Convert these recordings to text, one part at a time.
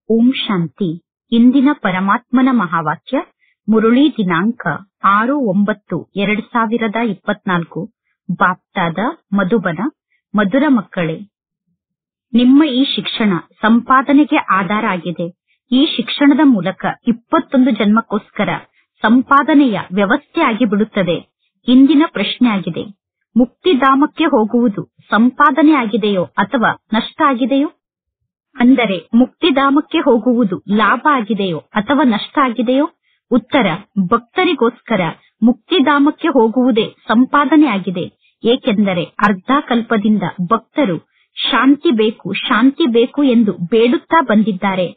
ಓಂ ಶಾಂತಿ ಇಂದಿನ ಪರಮಾತ್ಮನ ಮಹಾವಾಕ್ಯ ಮುರುಳಿ ದಿನಾಂಕ ಆರು ಒಂಬತ್ತು ಎರಡ್ ಸಾವಿರದ ಇಪ್ಪತ್ನಾಲ್ಕು ಬಾಪ್ತಾದ ಮಧುಬನ ಮಧುರ ಮಕ್ಕಳೇ ನಿಮ್ಮ ಈ ಶಿಕ್ಷಣ ಸಂಪಾದನೆಗೆ ಆಧಾರ ಆಗಿದೆ ಈ ಶಿಕ್ಷಣದ ಮೂಲಕ ಇಪ್ಪತ್ತೊಂದು ಜನ್ಮಕ್ಕೋಸ್ಕರ ಸಂಪಾದನೆಯ ವ್ಯವಸ್ಥೆ ಆಗಿಬಿಡುತ್ತದೆ ಇಂದಿನ ಪ್ರಶ್ನೆ ಆಗಿದೆ ಮುಕ್ತಿಧಾಮಕ್ಕೆ ಹೋಗುವುದು ಸಂಪಾದನೆ ಆಗಿದೆಯೋ ಅಥವಾ ನಷ್ಟ ಆಗಿದೆಯೋ ಅಂದರೆ ಮುಕ್ತಿಧಾಮಕ್ಕೆ ಹೋಗುವುದು ಲಾಭ ಆಗಿದೆಯೋ ಅಥವಾ ನಷ್ಟ ಆಗಿದೆಯೋ ಉತ್ತರ ಭಕ್ತರಿಗೋಸ್ಕರ ಮುಕ್ತಿಧಾಮಕ್ಕೆ ಹೋಗುವುದೇ ಸಂಪಾದನೆ ಆಗಿದೆ ಏಕೆಂದರೆ ಅರ್ಧ ಕಲ್ಪದಿಂದ ಭಕ್ತರು ಶಾಂತಿ ಬೇಕು ಶಾಂತಿ ಬೇಕು ಎಂದು ಬೇಡುತ್ತಾ ಬಂದಿದ್ದಾರೆ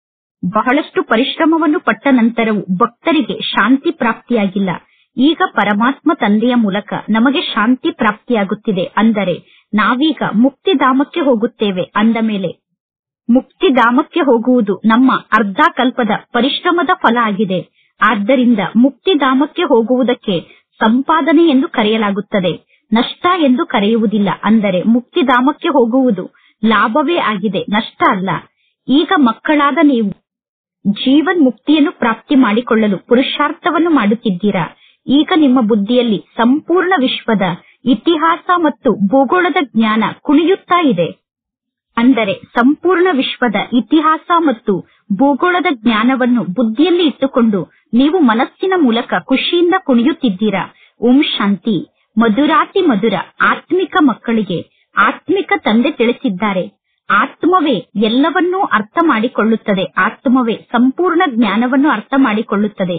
ಬಹಳಷ್ಟು ಪರಿಶ್ರಮವನ್ನು ಪಟ್ಟ ನಂತರವೂ ಭಕ್ತರಿಗೆ ಶಾಂತಿ ಪ್ರಾಪ್ತಿಯಾಗಿಲ್ಲ ಈಗ ಪರಮಾತ್ಮ ತಂದೆಯ ಮೂಲಕ ನಮಗೆ ಶಾಂತಿ ಪ್ರಾಪ್ತಿಯಾಗುತ್ತಿದೆ ಅಂದರೆ ನಾವೀಗ ಮುಕ್ತಿಧಾಮಕ್ಕೆ ಹೋಗುತ್ತೇವೆ ಅಂದ ಮೇಲೆ ಮುಕ್ತಿಧಾಮಕ್ಕೆ ಹೋಗುವುದು ನಮ್ಮ ಅರ್ಧ ಕಲ್ಪದ ಪರಿಶ್ರಮದ ಫಲ ಆಗಿದೆ ಆದ್ದರಿಂದ ಮುಕ್ತಿಧಾಮಕ್ಕೆ ಹೋಗುವುದಕ್ಕೆ ಸಂಪಾದನೆ ಎಂದು ಕರೆಯಲಾಗುತ್ತದೆ ನಷ್ಟ ಎಂದು ಕರೆಯುವುದಿಲ್ಲ ಅಂದರೆ ಮುಕ್ತಿಧಾಮಕ್ಕೆ ಹೋಗುವುದು ಲಾಭವೇ ಆಗಿದೆ ನಷ್ಟ ಅಲ್ಲ ಈಗ ಮಕ್ಕಳಾದ ನೀವು ಜೀವನ್ ಮುಕ್ತಿಯನ್ನು ಪ್ರಾಪ್ತಿ ಮಾಡಿಕೊಳ್ಳಲು ಪುರುಷಾರ್ಥವನ್ನು ಮಾಡುತ್ತಿದ್ದೀರಾ ಈಗ ನಿಮ್ಮ ಬುದ್ಧಿಯಲ್ಲಿ ಸಂಪೂರ್ಣ ವಿಶ್ವದ ಇತಿಹಾಸ ಮತ್ತು ಭೂಗೋಳದ ಜ್ಞಾನ ಕುಣಿಯುತ್ತಾ ಇದೆ ಅಂದರೆ ಸಂಪೂರ್ಣ ವಿಶ್ವದ ಇತಿಹಾಸ ಮತ್ತು ಭೂಗೋಳದ ಜ್ಞಾನವನ್ನು ಬುದ್ಧಿಯಲ್ಲಿ ಇಟ್ಟುಕೊಂಡು ನೀವು ಮನಸ್ಸಿನ ಮೂಲಕ ಖುಷಿಯಿಂದ ಕುಣಿಯುತ್ತಿದ್ದೀರಾ ಓಂ ಶಾಂತಿ ಮಧುರಾತಿ ಮಧುರ ಆತ್ಮಿಕ ಮಕ್ಕಳಿಗೆ ಆತ್ಮಿಕ ತಂದೆ ತಿಳಿಸಿದ್ದಾರೆ ಆತ್ಮವೇ ಎಲ್ಲವನ್ನೂ ಅರ್ಥ ಮಾಡಿಕೊಳ್ಳುತ್ತದೆ ಆತ್ಮವೇ ಸಂಪೂರ್ಣ ಜ್ಞಾನವನ್ನು ಅರ್ಥ ಮಾಡಿಕೊಳ್ಳುತ್ತದೆ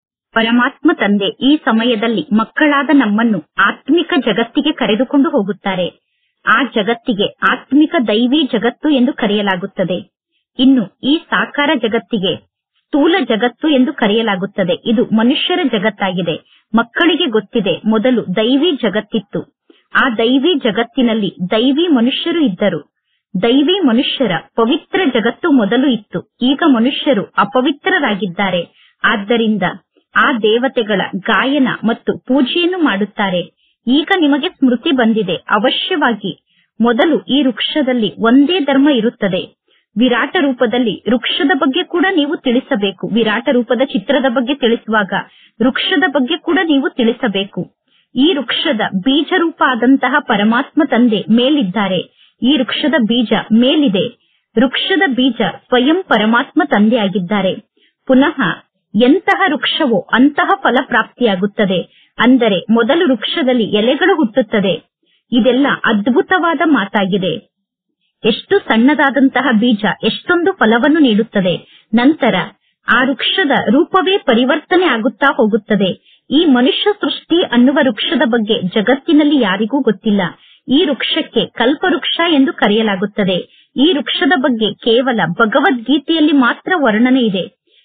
ಪರಮಾತ್ಮ ತಂದೆ ಈ ಸಮಯದಲ್ಲಿ ಮಕ್ಕಳಾದ ನಮ್ಮನ್ನು ಆತ್ಮಿಕ ಜಗತ್ತಿಗೆ ಕರೆದುಕೊಂಡು ಹೋಗುತ್ತಾರೆ ಆ ಜಗತ್ತಿಗೆ ಆತ್ಮಿಕ ದೈವಿ ಜಗತ್ತು ಎಂದು ಕರೆಯಲಾಗುತ್ತದೆ ಇನ್ನು ಈ ಸಾಕಾರ ಜಗತ್ತಿಗೆ ಸ್ಥೂಲ ಜಗತ್ತು ಎಂದು ಕರೆಯಲಾಗುತ್ತದೆ ಇದು ಮನುಷ್ಯರ ಜಗತ್ತಾಗಿದೆ ಮಕ್ಕಳಿಗೆ ಗೊತ್ತಿದೆ ಮೊದಲು ದೈವಿ ಜಗತ್ತಿತ್ತು ಆ ದೈವಿ ಜಗತ್ತಿನಲ್ಲಿ ದೈವಿ ಮನುಷ್ಯರು ಇದ್ದರು ದೈವಿ ಮನುಷ್ಯರ ಪವಿತ್ರ ಜಗತ್ತು ಮೊದಲು ಇತ್ತು ಈಗ ಮನುಷ್ಯರು ಅಪವಿತ್ರರಾಗಿದ್ದಾರೆ ಆದ್ದರಿಂದ ಆ ದೇವತೆಗಳ ಗಾಯನ ಮತ್ತು ಪೂಜೆಯನ್ನು ಮಾಡುತ್ತಾರೆ ಈಗ ನಿಮಗೆ ಸ್ಮೃತಿ ಬಂದಿದೆ ಅವಶ್ಯವಾಗಿ ಮೊದಲು ಈ ವೃಕ್ಷದಲ್ಲಿ ಒಂದೇ ಧರ್ಮ ಇರುತ್ತದೆ ವಿರಾಟ ರೂಪದಲ್ಲಿ ವೃಕ್ಷದ ಬಗ್ಗೆ ಕೂಡ ನೀವು ತಿಳಿಸಬೇಕು ವಿರಾಟ ರೂಪದ ಚಿತ್ರದ ಬಗ್ಗೆ ತಿಳಿಸುವಾಗ ವೃಕ್ಷದ ಬಗ್ಗೆ ಕೂಡ ನೀವು ತಿಳಿಸಬೇಕು ಈ ವೃಕ್ಷದ ಬೀಜ ರೂಪ ಆದಂತಹ ಪರಮಾತ್ಮ ತಂದೆ ಮೇಲಿದ್ದಾರೆ ಈ ವೃಕ್ಷದ ಬೀಜ ಮೇಲಿದೆ ವೃಕ್ಷದ ಬೀಜ ಸ್ವಯಂ ಪರಮಾತ್ಮ ತಂದೆ ಆಗಿದ್ದಾರೆ ಪುನಃ ಎಂತಹ ವೃಕ್ಷವೋ ಅಂತಹ ಫಲ ಪ್ರಾಪ್ತಿಯಾಗುತ್ತದೆ ಅಂದರೆ ಮೊದಲು ವೃಕ್ಷದಲ್ಲಿ ಎಲೆಗಳು ಹುಟ್ಟುತ್ತದೆ ಇದೆಲ್ಲ ಅದ್ಭುತವಾದ ಮಾತಾಗಿದೆ ಎಷ್ಟು ಸಣ್ಣದಾದಂತಹ ಬೀಜ ಎಷ್ಟೊಂದು ಫಲವನ್ನು ನೀಡುತ್ತದೆ ನಂತರ ಆ ವೃಕ್ಷದ ರೂಪವೇ ಪರಿವರ್ತನೆ ಆಗುತ್ತಾ ಹೋಗುತ್ತದೆ ಈ ಮನುಷ್ಯ ಸೃಷ್ಟಿ ಅನ್ನುವ ವೃಕ್ಷದ ಬಗ್ಗೆ ಜಗತ್ತಿನಲ್ಲಿ ಯಾರಿಗೂ ಗೊತ್ತಿಲ್ಲ ಈ ವೃಕ್ಷಕ್ಕೆ ಕಲ್ಪವೃಕ್ಷ ಎಂದು ಕರೆಯಲಾಗುತ್ತದೆ ಈ ವೃಕ್ಷದ ಬಗ್ಗೆ ಕೇವಲ ಭಗವದ್ಗೀತೆಯಲ್ಲಿ ಮಾತ್ರ ವರ್ಣನೆ ಇದೆ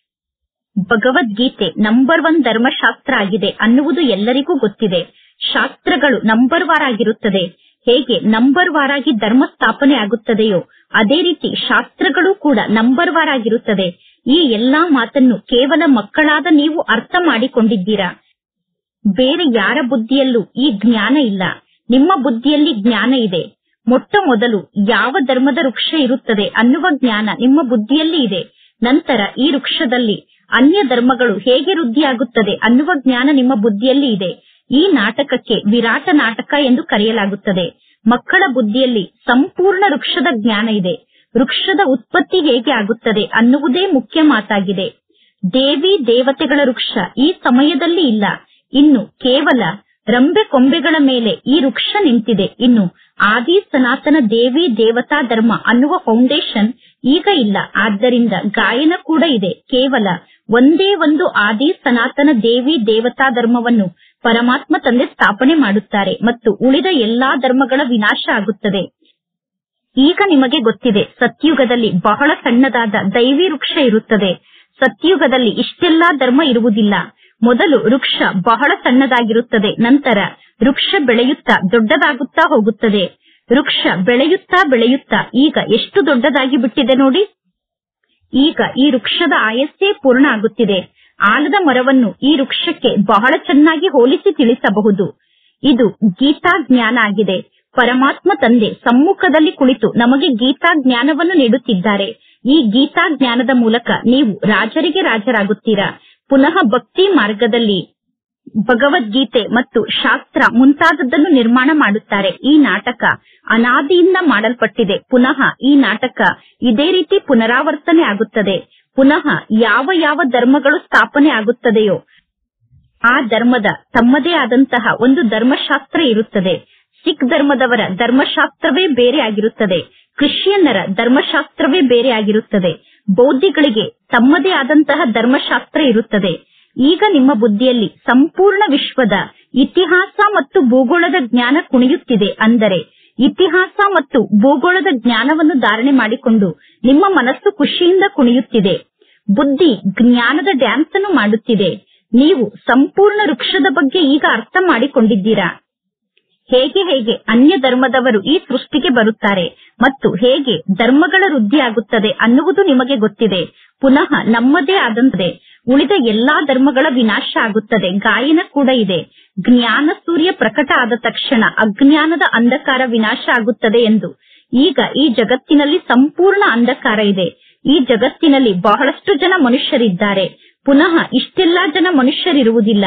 ಭಗವದ್ಗೀತೆ ನಂಬರ್ ಒನ್ ಧರ್ಮಶಾಸ್ತ್ರ ಆಗಿದೆ ಅನ್ನುವುದು ಎಲ್ಲರಿಗೂ ಗೊತ್ತಿದೆ ಶಾಸ್ತ್ರಗಳು ನಂಬರ್ ವಾರ್ ಆಗಿರುತ್ತದೆ ಹೇಗೆ ನಂಬರ್ ವಾರ್ ಆಗಿ ಧರ್ಮ ಸ್ಥಾಪನೆ ಆಗುತ್ತದೆಯೋ ಅದೇ ರೀತಿ ಶಾಸ್ತ್ರಗಳು ಕೂಡ ನಂಬರ್ ವಾರ್ ಆಗಿರುತ್ತದೆ ಈ ಎಲ್ಲಾ ಮಾತನ್ನು ಕೇವಲ ಮಕ್ಕಳಾದ ನೀವು ಅರ್ಥ ಮಾಡಿಕೊಂಡಿದ್ದೀರಾ ಬೇರೆ ಯಾರ ಬುದ್ಧಿಯಲ್ಲೂ ಈ ಜ್ಞಾನ ಇಲ್ಲ ನಿಮ್ಮ ಬುದ್ಧಿಯಲ್ಲಿ ಜ್ಞಾನ ಇದೆ ಮೊಟ್ಟ ಮೊದಲು ಯಾವ ಧರ್ಮದ ವೃಕ್ಷ ಇರುತ್ತದೆ ಅನ್ನುವ ಜ್ಞಾನ ನಿಮ್ಮ ಬುದ್ಧಿಯಲ್ಲಿ ಇದೆ ನಂತರ ಈ ವೃಕ್ಷದಲ್ಲಿ ಅನ್ಯ ಧರ್ಮಗಳು ಹೇಗೆ ವೃದ್ಧಿಯಾಗುತ್ತದೆ ಅನ್ನುವ ಜ್ಞಾನ ನಿಮ್ಮ ಬುದ್ಧಿಯಲ್ಲಿ ಇದೆ ಈ ನಾಟಕಕ್ಕೆ ವಿರಾಟ ನಾಟಕ ಎಂದು ಕರೆಯಲಾಗುತ್ತದೆ ಮಕ್ಕಳ ಬುದ್ಧಿಯಲ್ಲಿ ಸಂಪೂರ್ಣ ವೃಕ್ಷದ ಜ್ಞಾನ ಇದೆ ವೃಕ್ಷದ ಉತ್ಪತ್ತಿ ಹೇಗೆ ಆಗುತ್ತದೆ ಅನ್ನುವುದೇ ಮುಖ್ಯ ಮಾತಾಗಿದೆ ದೇವಿ ದೇವತೆಗಳ ವೃಕ್ಷ ಈ ಸಮಯದಲ್ಲಿ ಇಲ್ಲ ಇನ್ನು ಕೇವಲ ರಂಬೆ ಕೊಂಬೆಗಳ ಮೇಲೆ ಈ ವೃಕ್ಷ ನಿಂತಿದೆ ಇನ್ನು ಆದಿ ಸನಾತನ ದೇವಿ ದೇವತಾ ಧರ್ಮ ಅನ್ನುವ ಫೌಂಡೇಶನ್ ಈಗ ಇಲ್ಲ ಆದ್ದರಿಂದ ಗಾಯನ ಕೂಡ ಇದೆ ಕೇವಲ ಒಂದೇ ಒಂದು ಆದಿ ಸನಾತನ ದೇವಿ ದೇವತಾ ಧರ್ಮವನ್ನು ಪರಮಾತ್ಮ ತಂದೆ ಸ್ಥಾಪನೆ ಮಾಡುತ್ತಾರೆ ಮತ್ತು ಉಳಿದ ಎಲ್ಲಾ ಧರ್ಮಗಳ ವಿನಾಶ ಆಗುತ್ತದೆ ಈಗ ನಿಮಗೆ ಗೊತ್ತಿದೆ ಸತ್ಯುಗದಲ್ಲಿ ಬಹಳ ಸಣ್ಣದಾದ ದೈವಿ ವೃಕ್ಷ ಇರುತ್ತದೆ ಸತ್ಯುಗದಲ್ಲಿ ಇಷ್ಟೆಲ್ಲಾ ಧರ್ಮ ಇರುವುದಿಲ್ಲ ಮೊದಲು ವೃಕ್ಷ ಬಹಳ ಸಣ್ಣದಾಗಿರುತ್ತದೆ ನಂತರ ವೃಕ್ಷ ಬೆಳೆಯುತ್ತಾ ದೊಡ್ಡದಾಗುತ್ತಾ ಹೋಗುತ್ತದೆ ವೃಕ್ಷ ಬೆಳೆಯುತ್ತಾ ಬೆಳೆಯುತ್ತಾ ಈಗ ಎಷ್ಟು ದೊಡ್ಡದಾಗಿ ಬಿಟ್ಟಿದೆ ನೋಡಿ ಈಗ ಈ ವೃಕ್ಷದ ಆಯಸ್ಸೇ ಪೂರ್ಣ ಆಗುತ್ತಿದೆ ಆಲದ ಮರವನ್ನು ಈ ವೃಕ್ಷಕ್ಕೆ ಬಹಳ ಚೆನ್ನಾಗಿ ಹೋಲಿಸಿ ತಿಳಿಸಬಹುದು ಇದು ಗೀತಾ ಜ್ಞಾನ ಆಗಿದೆ ಪರಮಾತ್ಮ ತಂದೆ ಸಮ್ಮುಖದಲ್ಲಿ ಕುಳಿತು ನಮಗೆ ಗೀತಾ ಜ್ಞಾನವನ್ನು ನೀಡುತ್ತಿದ್ದಾರೆ ಈ ಗೀತಾ ಜ್ಞಾನದ ಮೂಲಕ ನೀವು ರಾಜರಿಗೆ ರಾಜರಾಗುತ್ತೀರಾ ಪುನಃ ಭಕ್ತಿ ಮಾರ್ಗದಲ್ಲಿ ಭಗವದ್ಗೀತೆ ಮತ್ತು ಶಾಸ್ತ್ರ ಮುಂತಾದದ್ದನ್ನು ನಿರ್ಮಾಣ ಮಾಡುತ್ತಾರೆ ಈ ನಾಟಕ ಅನಾದಿಯಿಂದ ಮಾಡಲ್ಪಟ್ಟಿದೆ ಪುನಃ ಈ ನಾಟಕ ಇದೇ ರೀತಿ ಪುನರಾವರ್ತನೆ ಆಗುತ್ತದೆ ಪುನಃ ಯಾವ ಯಾವ ಧರ್ಮಗಳು ಸ್ಥಾಪನೆ ಆಗುತ್ತದೆಯೋ ಆ ಧರ್ಮದ ತಮ್ಮದೇ ಆದಂತಹ ಒಂದು ಧರ್ಮಶಾಸ್ತ್ರ ಇರುತ್ತದೆ ಸಿಖ್ ಧರ್ಮದವರ ಧರ್ಮಶಾಸ್ತ್ರವೇ ಬೇರೆ ಆಗಿರುತ್ತದೆ ಕ್ರಿಶ್ಚಿಯನ್ನರ ಧರ್ಮಶಾಸ್ತ್ರವೇ ಬೇರೆ ಆಗಿರುತ್ತದೆ ಬೌದ್ಧಿಗಳಿಗೆ ತಮ್ಮದೇ ಆದಂತಹ ಧರ್ಮಶಾಸ್ತ್ರ ಇರುತ್ತದೆ ಈಗ ನಿಮ್ಮ ಬುದ್ಧಿಯಲ್ಲಿ ಸಂಪೂರ್ಣ ವಿಶ್ವದ ಇತಿಹಾಸ ಮತ್ತು ಭೂಗೋಳದ ಜ್ಞಾನ ಕುಣಿಯುತ್ತಿದೆ ಅಂದರೆ ಇತಿಹಾಸ ಮತ್ತು ಭೂಗೋಳದ ಜ್ಞಾನವನ್ನು ಧಾರಣೆ ಮಾಡಿಕೊಂಡು ನಿಮ್ಮ ಮನಸ್ಸು ಖುಷಿಯಿಂದ ಕುಣಿಯುತ್ತಿದೆ ಬುದ್ಧಿ ಜ್ಞಾನದ ಡ್ಯಾನ್ಸ್ ಅನ್ನು ಮಾಡುತ್ತಿದೆ ನೀವು ಸಂಪೂರ್ಣ ವೃಕ್ಷದ ಬಗ್ಗೆ ಈಗ ಅರ್ಥ ಮಾಡಿಕೊಂಡಿದ್ದೀರಾ ಹೇಗೆ ಹೇಗೆ ಅನ್ಯ ಧರ್ಮದವರು ಈ ಸೃಷ್ಟಿಗೆ ಬರುತ್ತಾರೆ ಮತ್ತು ಹೇಗೆ ಧರ್ಮಗಳ ವೃದ್ಧಿ ಆಗುತ್ತದೆ ಅನ್ನುವುದು ನಿಮಗೆ ಗೊತ್ತಿದೆ ಪುನಃ ನಮ್ಮದೇ ಆದಂತೆ ಉಳಿದ ಎಲ್ಲಾ ಧರ್ಮಗಳ ವಿನಾಶ ಆಗುತ್ತದೆ ಗಾಯನ ಕೂಡ ಇದೆ ಜ್ಞಾನ ಸೂರ್ಯ ಪ್ರಕಟ ಆದ ತಕ್ಷಣ ಅಜ್ಞಾನದ ಅಂಧಕಾರ ವಿನಾಶ ಆಗುತ್ತದೆ ಎಂದು ಈಗ ಈ ಜಗತ್ತಿನಲ್ಲಿ ಸಂಪೂರ್ಣ ಅಂಧಕಾರ ಇದೆ ಈ ಜಗತ್ತಿನಲ್ಲಿ ಬಹಳಷ್ಟು ಜನ ಮನುಷ್ಯರಿದ್ದಾರೆ ಪುನಃ ಇಷ್ಟೆಲ್ಲಾ ಜನ ಮನುಷ್ಯರಿರುವುದಿಲ್ಲ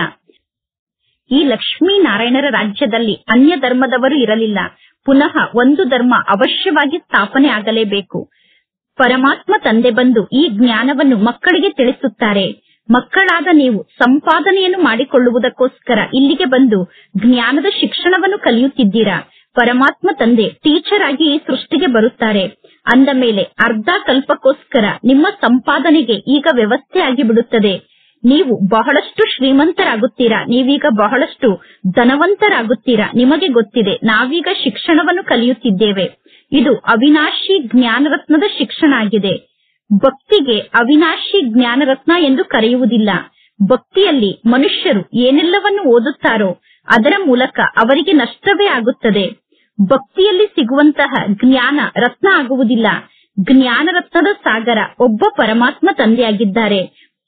ಈ ಲಕ್ಷ್ಮೀನಾರಾಯಣರ ರಾಜ್ಯದಲ್ಲಿ ಅನ್ಯ ಧರ್ಮದವರು ಇರಲಿಲ್ಲ ಪುನಃ ಒಂದು ಧರ್ಮ ಅವಶ್ಯವಾಗಿ ಸ್ಥಾಪನೆ ಆಗಲೇಬೇಕು ಪರಮಾತ್ಮ ತಂದೆ ಬಂದು ಈ ಜ್ಞಾನವನ್ನು ಮಕ್ಕಳಿಗೆ ತಿಳಿಸುತ್ತಾರೆ ಮಕ್ಕಳಾದ ನೀವು ಸಂಪಾದನೆಯನ್ನು ಮಾಡಿಕೊಳ್ಳುವುದಕ್ಕೋಸ್ಕರ ಇಲ್ಲಿಗೆ ಬಂದು ಜ್ಞಾನದ ಶಿಕ್ಷಣವನ್ನು ಕಲಿಯುತ್ತಿದ್ದೀರಾ ಪರಮಾತ್ಮ ತಂದೆ ಟೀಚರ್ ಆಗಿ ಈ ಸೃಷ್ಟಿಗೆ ಬರುತ್ತಾರೆ ಅಂದ ಮೇಲೆ ಅರ್ಧ ಕಲ್ಪಕ್ಕೋಸ್ಕರ ನಿಮ್ಮ ಸಂಪಾದನೆಗೆ ಈಗ ವ್ಯವಸ್ಥೆ ಆಗಿ ಬಿಡುತ್ತದೆ ನೀವು ಬಹಳಷ್ಟು ಶ್ರೀಮಂತರಾಗುತ್ತೀರಾ ನೀವೀಗ ಬಹಳಷ್ಟು ಧನವಂತರಾಗುತ್ತೀರಾ ನಿಮಗೆ ಗೊತ್ತಿದೆ ನಾವೀಗ ಶಿಕ್ಷಣವನ್ನು ಕಲಿಯುತ್ತಿದ್ದೇವೆ ಇದು ಅವಿನಾಶಿ ಜ್ಞಾನರತ್ನದ ಶಿಕ್ಷಣ ಆಗಿದೆ ಭಕ್ತಿಗೆ ಅವಿನಾಶಿ ಜ್ಞಾನರತ್ನ ಎಂದು ಕರೆಯುವುದಿಲ್ಲ ಭಕ್ತಿಯಲ್ಲಿ ಮನುಷ್ಯರು ಏನೆಲ್ಲವನ್ನು ಓದುತ್ತಾರೋ ಅದರ ಮೂಲಕ ಅವರಿಗೆ ನಷ್ಟವೇ ಆಗುತ್ತದೆ ಭಕ್ತಿಯಲ್ಲಿ ಸಿಗುವಂತಹ ಜ್ಞಾನ ರತ್ನ ಆಗುವುದಿಲ್ಲ ಜ್ಞಾನ ರತ್ನದ ಸಾಗರ ಒಬ್ಬ ಪರಮಾತ್ಮ ತಂದೆಯಾಗಿದ್ದಾರೆ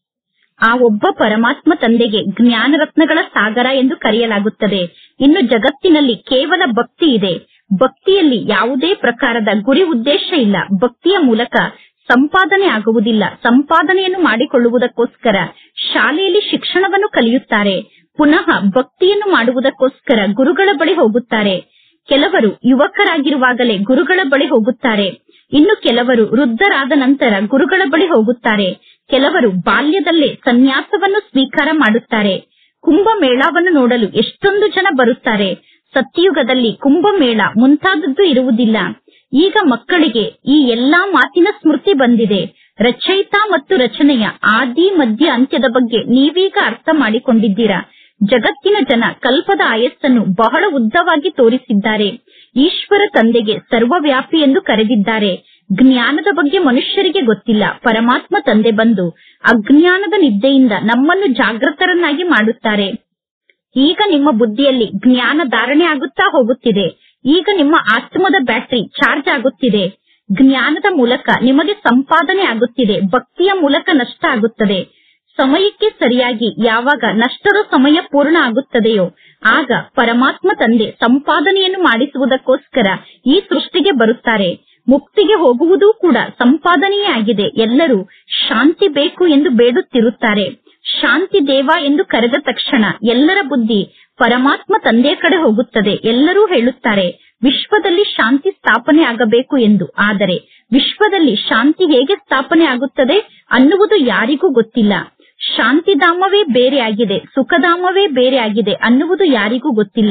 ಆ ಒಬ್ಬ ಪರಮಾತ್ಮ ತಂದೆಗೆ ಜ್ಞಾನ ರತ್ನಗಳ ಸಾಗರ ಎಂದು ಕರೆಯಲಾಗುತ್ತದೆ ಇನ್ನು ಜಗತ್ತಿನಲ್ಲಿ ಕೇವಲ ಭಕ್ತಿ ಇದೆ ಭಕ್ತಿಯಲ್ಲಿ ಯಾವುದೇ ಪ್ರಕಾರದ ಗುರಿ ಉದ್ದೇಶ ಇಲ್ಲ ಭಕ್ತಿಯ ಮೂಲಕ ಸಂಪಾದನೆ ಆಗುವುದಿಲ್ಲ ಸಂಪಾದನೆಯನ್ನು ಮಾಡಿಕೊಳ್ಳುವುದಕ್ಕೋಸ್ಕರ ಶಾಲೆಯಲ್ಲಿ ಶಿಕ್ಷಣವನ್ನು ಕಲಿಯುತ್ತಾರೆ ಪುನಃ ಭಕ್ತಿಯನ್ನು ಮಾಡುವುದಕ್ಕೋಸ್ಕರ ಗುರುಗಳ ಬಳಿ ಹೋಗುತ್ತಾರೆ ಕೆಲವರು ಯುವಕರಾಗಿರುವಾಗಲೇ ಗುರುಗಳ ಬಳಿ ಹೋಗುತ್ತಾರೆ ಇನ್ನು ಕೆಲವರು ವೃದ್ಧರಾದ ನಂತರ ಗುರುಗಳ ಬಳಿ ಹೋಗುತ್ತಾರೆ ಕೆಲವರು ಬಾಲ್ಯದಲ್ಲೇ ಸನ್ಯಾಸವನ್ನು ಸ್ವೀಕಾರ ಮಾಡುತ್ತಾರೆ ಕುಂಭಮೇಳವನ್ನು ನೋಡಲು ಎಷ್ಟೊಂದು ಜನ ಬರುತ್ತಾರೆ ಸತ್ಯಯುಗದಲ್ಲಿ ಕುಂಭಮೇಳ ಮುಂತಾದದ್ದು ಇರುವುದಿಲ್ಲ ಈಗ ಮಕ್ಕಳಿಗೆ ಈ ಎಲ್ಲಾ ಮಾತಿನ ಸ್ಮೃತಿ ಬಂದಿದೆ ರಚಯಿತ ಮತ್ತು ರಚನೆಯ ಆದಿ ಮಧ್ಯ ಅಂತ್ಯದ ಬಗ್ಗೆ ನೀವೀಗ ಅರ್ಥ ಮಾಡಿಕೊಂಡಿದ್ದೀರಾ ಜಗತ್ತಿನ ಜನ ಕಲ್ಪದ ಆಯಸ್ಸನ್ನು ಬಹಳ ಉದ್ದವಾಗಿ ತೋರಿಸಿದ್ದಾರೆ ಈಶ್ವರ ತಂದೆಗೆ ಸರ್ವವ್ಯಾಪಿ ಎಂದು ಕರೆದಿದ್ದಾರೆ ಜ್ಞಾನದ ಬಗ್ಗೆ ಮನುಷ್ಯರಿಗೆ ಗೊತ್ತಿಲ್ಲ ಪರಮಾತ್ಮ ತಂದೆ ಬಂದು ಅಜ್ಞಾನದ ನಿದ್ದೆಯಿಂದ ನಮ್ಮನ್ನು ಜಾಗೃತರನ್ನಾಗಿ ಮಾಡುತ್ತಾರೆ ಈಗ ನಿಮ್ಮ ಬುದ್ಧಿಯಲ್ಲಿ ಜ್ಞಾನ ಧಾರಣೆ ಆಗುತ್ತಾ ಹೋಗುತ್ತಿದೆ ಈಗ ನಿಮ್ಮ ಆತ್ಮದ ಬ್ಯಾಟರಿ ಚಾರ್ಜ್ ಆಗುತ್ತಿದೆ ಜ್ಞಾನದ ಮೂಲಕ ನಿಮಗೆ ಸಂಪಾದನೆ ಆಗುತ್ತಿದೆ ಭಕ್ತಿಯ ಮೂಲಕ ನಷ್ಟ ಆಗುತ್ತದೆ ಸಮಯಕ್ಕೆ ಸರಿಯಾಗಿ ಯಾವಾಗ ನಷ್ಟದ ಸಮಯ ಪೂರ್ಣ ಆಗುತ್ತದೆಯೋ ಆಗ ಪರಮಾತ್ಮ ತಂದೆ ಸಂಪಾದನೆಯನ್ನು ಮಾಡಿಸುವುದಕ್ಕೋಸ್ಕರ ಈ ಸೃಷ್ಟಿಗೆ ಬರುತ್ತಾರೆ ಮುಕ್ತಿಗೆ ಹೋಗುವುದೂ ಕೂಡ ಸಂಪಾದನೆಯೇ ಆಗಿದೆ ಎಲ್ಲರೂ ಶಾಂತಿ ಬೇಕು ಎಂದು ಬೇಡುತ್ತಿರುತ್ತಾರೆ ಶಾಂತಿ ದೇವ ಎಂದು ಕರೆದ ತಕ್ಷಣ ಎಲ್ಲರ ಬುದ್ಧಿ ಪರಮಾತ್ಮ ತಂದೆಯ ಕಡೆ ಹೋಗುತ್ತದೆ ಎಲ್ಲರೂ ಹೇಳುತ್ತಾರೆ ವಿಶ್ವದಲ್ಲಿ ಶಾಂತಿ ಸ್ಥಾಪನೆ ಆಗಬೇಕು ಎಂದು ಆದರೆ ವಿಶ್ವದಲ್ಲಿ ಶಾಂತಿ ಹೇಗೆ ಸ್ಥಾಪನೆ ಆಗುತ್ತದೆ ಅನ್ನುವುದು ಯಾರಿಗೂ ಗೊತ್ತಿಲ್ಲ ಶಾಂತಿಧಾಮವೇ ಬೇರೆ ಆಗಿದೆ ಸುಖಧಾಮವೇ ಬೇರೆ ಆಗಿದೆ ಅನ್ನುವುದು ಯಾರಿಗೂ ಗೊತ್ತಿಲ್ಲ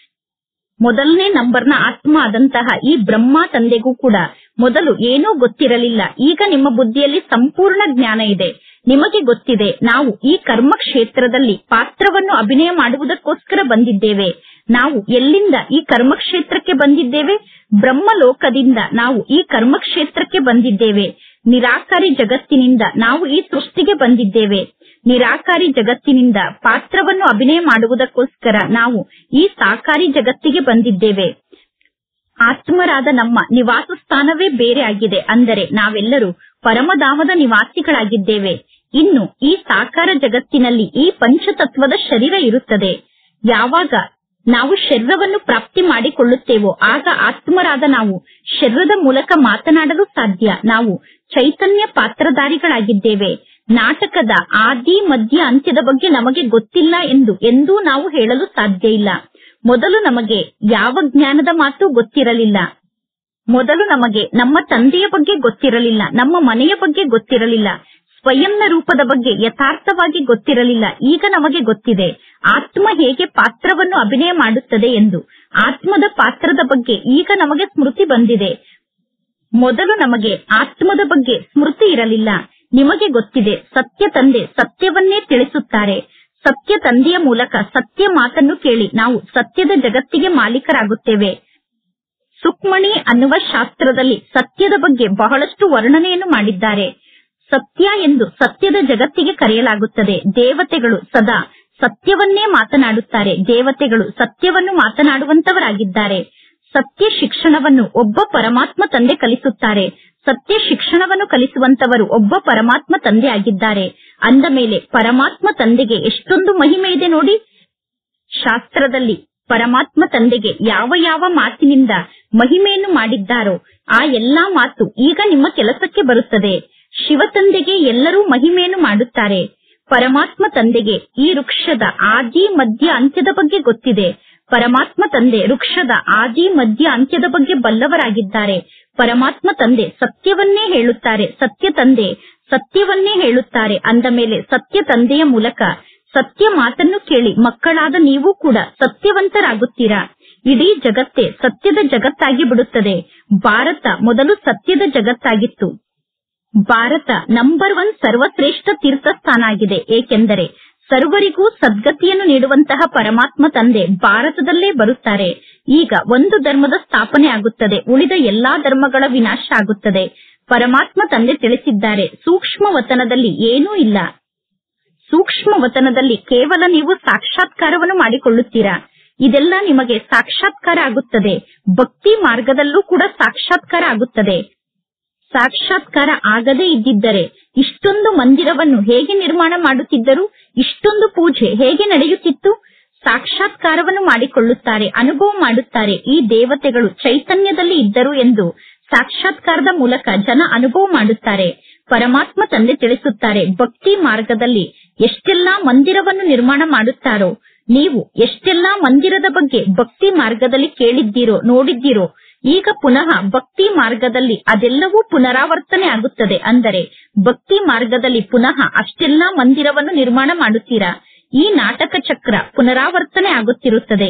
ಮೊದಲನೇ ನಂಬರ್ನ ಆತ್ಮ ಆದಂತಹ ಈ ಬ್ರಹ್ಮ ತಂದೆಗೂ ಕೂಡ ಮೊದಲು ಏನೂ ಗೊತ್ತಿರಲಿಲ್ಲ ಈಗ ನಿಮ್ಮ ಬುದ್ಧಿಯಲ್ಲಿ ಸಂಪೂರ್ಣ ಜ್ಞಾನ ಇದೆ ನಿಮಗೆ ಗೊತ್ತಿದೆ ನಾವು ಈ ಕರ್ಮ ಕ್ಷೇತ್ರದಲ್ಲಿ ಪಾತ್ರವನ್ನು ಅಭಿನಯ ಮಾಡುವುದಕ್ಕೋಸ್ಕರ ಬಂದಿದ್ದೇವೆ ನಾವು ಎಲ್ಲಿಂದ ಈ ಕರ್ಮ ಕ್ಷೇತ್ರಕ್ಕೆ ಬಂದಿದ್ದೇವೆ ಬ್ರಹ್ಮಲೋಕದಿಂದ ನಾವು ಈ ಕರ್ಮ ಕ್ಷೇತ್ರಕ್ಕೆ ಬಂದಿದ್ದೇವೆ ನಿರಾಕಾರಿ ಜಗತ್ತಿನಿಂದ ನಾವು ಈ ಸೃಷ್ಟಿಗೆ ಬಂದಿದ್ದೇವೆ ನಿರಾಕಾರಿ ಜಗತ್ತಿನಿಂದ ಪಾತ್ರವನ್ನು ಅಭಿನಯ ಮಾಡುವುದಕ್ಕೋಸ್ಕರ ನಾವು ಈ ಸಾಕಾರಿ ಜಗತ್ತಿಗೆ ಬಂದಿದ್ದೇವೆ ಆತ್ಮರಾದ ನಮ್ಮ ನಿವಾಸ ಸ್ಥಾನವೇ ಬೇರೆ ಆಗಿದೆ ಅಂದರೆ ನಾವೆಲ್ಲರೂ ಪರಮಧಾಮದ ನಿವಾಸಿಗಳಾಗಿದ್ದೇವೆ ಇನ್ನು ಈ ಸಾಕಾರ ಜಗತ್ತಿನಲ್ಲಿ ಈ ಪಂಚತತ್ವದ ಶರೀರ ಇರುತ್ತದೆ ಯಾವಾಗ ನಾವು ಶರೀರವನ್ನು ಪ್ರಾಪ್ತಿ ಮಾಡಿಕೊಳ್ಳುತ್ತೇವೋ ಆಗ ಆತ್ಮರಾದ ನಾವು ಶರೀರದ ಮೂಲಕ ಮಾತನಾಡಲು ಸಾಧ್ಯ ನಾವು ಚೈತನ್ಯ ಪಾತ್ರಧಾರಿಗಳಾಗಿದ್ದೇವೆ ನಾಟಕದ ಆದಿ ಮಧ್ಯ ಅಂತ್ಯದ ಬಗ್ಗೆ ನಮಗೆ ಗೊತ್ತಿಲ್ಲ ಎಂದು ಎಂದೂ ನಾವು ಹೇಳಲು ಸಾಧ್ಯ ಇಲ್ಲ ಮೊದಲು ನಮಗೆ ಯಾವ ಜ್ಞಾನದ ಮಾತು ಗೊತ್ತಿರಲಿಲ್ಲ ಮೊದಲು ನಮಗೆ ನಮ್ಮ ತಂದೆಯ ಬಗ್ಗೆ ಗೊತ್ತಿರಲಿಲ್ಲ ನಮ್ಮ ಮನೆಯ ಬಗ್ಗೆ ಗೊತ್ತಿರಲಿಲ್ಲ ಸ್ವಯಂನ ರೂಪದ ಬಗ್ಗೆ ಯಥಾರ್ಥವಾಗಿ ಗೊತ್ತಿರಲಿಲ್ಲ ಈಗ ನಮಗೆ ಗೊತ್ತಿದೆ ಆತ್ಮ ಹೇಗೆ ಪಾತ್ರವನ್ನು ಅಭಿನಯ ಮಾಡುತ್ತದೆ ಎಂದು ಆತ್ಮದ ಪಾತ್ರದ ಬಗ್ಗೆ ಈಗ ನಮಗೆ ಸ್ಮೃತಿ ಬಂದಿದೆ ಮೊದಲು ನಮಗೆ ಆತ್ಮದ ಬಗ್ಗೆ ಸ್ಮೃತಿ ಇರಲಿಲ್ಲ ನಿಮಗೆ ಗೊತ್ತಿದೆ ಸತ್ಯ ತಂದೆ ಸತ್ಯವನ್ನೇ ತಿಳಿಸುತ್ತಾರೆ ಸತ್ಯ ತಂದೆಯ ಮೂಲಕ ಸತ್ಯ ಮಾತನ್ನು ಕೇಳಿ ನಾವು ಸತ್ಯದ ಜಗತ್ತಿಗೆ ಮಾಲೀಕರಾಗುತ್ತೇವೆ ಸುಕ್ಮಣಿ ಅನ್ನುವ ಶಾಸ್ತ್ರದಲ್ಲಿ ಸತ್ಯದ ಬಗ್ಗೆ ಬಹಳಷ್ಟು ವರ್ಣನೆಯನ್ನು ಮಾಡಿದ್ದಾರೆ ಸತ್ಯ ಎಂದು ಸತ್ಯದ ಜಗತ್ತಿಗೆ ಕರೆಯಲಾಗುತ್ತದೆ ದೇವತೆಗಳು ಸದಾ ಸತ್ಯವನ್ನೇ ಮಾತನಾಡುತ್ತಾರೆ ದೇವತೆಗಳು ಸತ್ಯವನ್ನು ಮಾತನಾಡುವಂತವರಾಗಿದ್ದಾರೆ ಸತ್ಯ ಶಿಕ್ಷಣವನ್ನು ಒಬ್ಬ ಪರಮಾತ್ಮ ತಂದೆ ಕಲಿಸುತ್ತಾರೆ ಸತ್ಯ ಶಿಕ್ಷಣವನ್ನು ಕಲಿಸುವಂತವರು ಒಬ್ಬ ಪರಮಾತ್ಮ ತಂದೆ ಆಗಿದ್ದಾರೆ ಅಂದ ಮೇಲೆ ಪರಮಾತ್ಮ ತಂದೆಗೆ ಎಷ್ಟೊಂದು ಮಹಿಮೆ ಇದೆ ನೋಡಿ ಶಾಸ್ತ್ರದಲ್ಲಿ ಪರಮಾತ್ಮ ತಂದೆಗೆ ಯಾವ ಯಾವ ಮಾತಿನಿಂದ ಮಹಿಮೆಯನ್ನು ಮಾಡಿದ್ದಾರೋ ಆ ಎಲ್ಲಾ ಮಾತು ಈಗ ನಿಮ್ಮ ಕೆಲಸಕ್ಕೆ ಬರುತ್ತದೆ ಶಿವ ತಂದೆಗೆ ಎಲ್ಲರೂ ಮಹಿಮೆಯನ್ನು ಮಾಡುತ್ತಾರೆ ಪರಮಾತ್ಮ ತಂದೆಗೆ ಈ ವೃಕ್ಷದ ಆದಿ ಮಧ್ಯ ಅಂತ್ಯದ ಬಗ್ಗೆ ಗೊತ್ತಿದೆ ಪರಮಾತ್ಮ ತಂದೆ ವೃಕ್ಷದ ಆದಿ ಮಧ್ಯ ಅಂತ್ಯದ ಬಗ್ಗೆ ಬಲ್ಲವರಾಗಿದ್ದಾರೆ ಪರಮಾತ್ಮ ತಂದೆ ಸತ್ಯವನ್ನೇ ಹೇಳುತ್ತಾರೆ ಸತ್ಯ ತಂದೆ ಸತ್ಯವನ್ನೇ ಹೇಳುತ್ತಾರೆ ಅಂದ ಮೇಲೆ ಸತ್ಯ ತಂದೆಯ ಮೂಲಕ ಸತ್ಯ ಮಾತನ್ನು ಕೇಳಿ ಮಕ್ಕಳಾದ ನೀವು ಕೂಡ ಸತ್ಯವಂತರಾಗುತ್ತೀರಾ ಇಡೀ ಜಗತ್ತೇ ಸತ್ಯದ ಜಗತ್ತಾಗಿ ಬಿಡುತ್ತದೆ ಭಾರತ ಮೊದಲು ಸತ್ಯದ ಜಗತ್ತಾಗಿತ್ತು ಭಾರತ ನಂಬರ್ ಒನ್ ಸರ್ವಶ್ರೇಷ್ಠ ತೀರ್ಥಸ್ಥಾನ ಆಗಿದೆ ಏಕೆಂದರೆ ಸರ್ವರಿಗೂ ಸದ್ಗತಿಯನ್ನು ನೀಡುವಂತಹ ಪರಮಾತ್ಮ ತಂದೆ ಭಾರತದಲ್ಲೇ ಬರುತ್ತಾರೆ ಈಗ ಒಂದು ಧರ್ಮದ ಸ್ಥಾಪನೆ ಆಗುತ್ತದೆ ಉಳಿದ ಎಲ್ಲಾ ಧರ್ಮಗಳ ವಿನಾಶ ಆಗುತ್ತದೆ ಪರಮಾತ್ಮ ತಂದೆ ತಿಳಿಸಿದ್ದಾರೆ ಸೂಕ್ಷ್ಮ ವತನದಲ್ಲಿ ಏನೂ ಇಲ್ಲ ಸೂಕ್ಷ್ಮ ವತನದಲ್ಲಿ ಕೇವಲ ನೀವು ಸಾಕ್ಷಾತ್ಕಾರವನ್ನು ಮಾಡಿಕೊಳ್ಳುತ್ತೀರಾ ಇದೆಲ್ಲ ನಿಮಗೆ ಸಾಕ್ಷಾತ್ಕಾರ ಆಗುತ್ತದೆ ಭಕ್ತಿ ಮಾರ್ಗದಲ್ಲೂ ಕೂಡ ಸಾಕ್ಷಾತ್ಕಾರ ಆಗುತ್ತದೆ ಸಾಕ್ಷಾತ್ಕಾರ ಆಗದೇ ಇದ್ದಿದ್ದರೆ ಇಷ್ಟೊಂದು ಮಂದಿರವನ್ನು ಹೇಗೆ ನಿರ್ಮಾಣ ಮಾಡುತ್ತಿದ್ದರು ಇಷ್ಟೊಂದು ಪೂಜೆ ಹೇಗೆ ನಡೆಯುತ್ತಿತ್ತು ಸಾಕ್ಷಾತ್ಕಾರವನ್ನು ಮಾಡಿಕೊಳ್ಳುತ್ತಾರೆ ಅನುಭವ ಮಾಡುತ್ತಾರೆ ಈ ದೇವತೆಗಳು ಚೈತನ್ಯದಲ್ಲಿ ಇದ್ದರು ಎಂದು ಸಾಕ್ಷಾತ್ಕಾರದ ಮೂಲಕ ಜನ ಅನುಭವ ಮಾಡುತ್ತಾರೆ ಪರಮಾತ್ಮ ತಂದೆ ತಿಳಿಸುತ್ತಾರೆ ಭಕ್ತಿ ಮಾರ್ಗದಲ್ಲಿ ಎಷ್ಟೆಲ್ಲಾ ಮಂದಿರವನ್ನು ನಿರ್ಮಾಣ ಮಾಡುತ್ತಾರೋ ನೀವು ಎಷ್ಟೆಲ್ಲಾ ಮಂದಿರದ ಬಗ್ಗೆ ಭಕ್ತಿ ಮಾರ್ಗದಲ್ಲಿ ಕೇಳಿದ್ದೀರೋ ನೋಡಿದ್ದೀರೋ ಈಗ ಪುನಃ ಭಕ್ತಿ ಮಾರ್ಗದಲ್ಲಿ ಅದೆಲ್ಲವೂ ಪುನರಾವರ್ತನೆ ಆಗುತ್ತದೆ ಅಂದರೆ ಭಕ್ತಿ ಮಾರ್ಗದಲ್ಲಿ ಪುನಃ ಅಷ್ಟೆಲ್ಲಾ ಮಂದಿರವನ್ನು ನಿರ್ಮಾಣ ಮಾಡುತ್ತೀರಾ ಈ ನಾಟಕ ಚಕ್ರ ಪುನರಾವರ್ತನೆ ಆಗುತ್ತಿರುತ್ತದೆ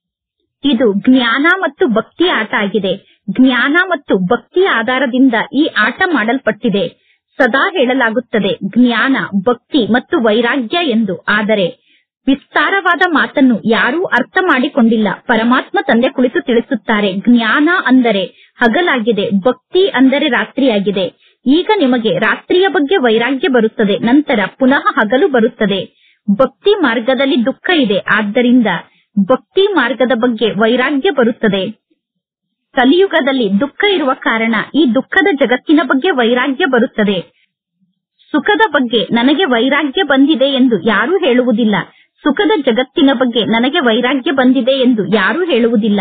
ಇದು ಜ್ಞಾನ ಮತ್ತು ಭಕ್ತಿ ಆಟ ಆಗಿದೆ ಜ್ಞಾನ ಮತ್ತು ಭಕ್ತಿಯ ಆಧಾರದಿಂದ ಈ ಆಟ ಮಾಡಲ್ಪಟ್ಟಿದೆ ಸದಾ ಹೇಳಲಾಗುತ್ತದೆ ಜ್ಞಾನ ಭಕ್ತಿ ಮತ್ತು ವೈರಾಗ್ಯ ಎಂದು ಆದರೆ ವಿಸ್ತಾರವಾದ ಮಾತನ್ನು ಯಾರೂ ಅರ್ಥ ಮಾಡಿಕೊಂಡಿಲ್ಲ ಪರಮಾತ್ಮ ತಂದೆ ಕುಳಿತು ತಿಳಿಸುತ್ತಾರೆ ಜ್ಞಾನ ಅಂದರೆ ಹಗಲಾಗಿದೆ ಭಕ್ತಿ ಅಂದರೆ ರಾತ್ರಿಯಾಗಿದೆ ಈಗ ನಿಮಗೆ ರಾತ್ರಿಯ ಬಗ್ಗೆ ವೈರಾಗ್ಯ ಬರುತ್ತದೆ ನಂತರ ಪುನಃ ಹಗಲು ಬರುತ್ತದೆ ಭಕ್ತಿ ಮಾರ್ಗದಲ್ಲಿ ದುಃಖ ಇದೆ ಆದ್ದರಿಂದ ಭಕ್ತಿ ಮಾರ್ಗದ ಬಗ್ಗೆ ವೈರಾಗ್ಯ ಬರುತ್ತದೆ ಕಲಿಯುಗದಲ್ಲಿ ದುಃಖ ಇರುವ ಕಾರಣ ಈ ದುಃಖದ ಜಗತ್ತಿನ ಬಗ್ಗೆ ವೈರಾಗ್ಯ ಬರುತ್ತದೆ ಸುಖದ ಬಗ್ಗೆ ನನಗೆ ವೈರಾಗ್ಯ ಬಂದಿದೆ ಎಂದು ಯಾರೂ ಹೇಳುವುದಿಲ್ಲ ಸುಖದ ಜಗತ್ತಿನ ಬಗ್ಗೆ ನನಗೆ ವೈರಾಗ್ಯ ಬಂದಿದೆ ಎಂದು ಯಾರೂ ಹೇಳುವುದಿಲ್ಲ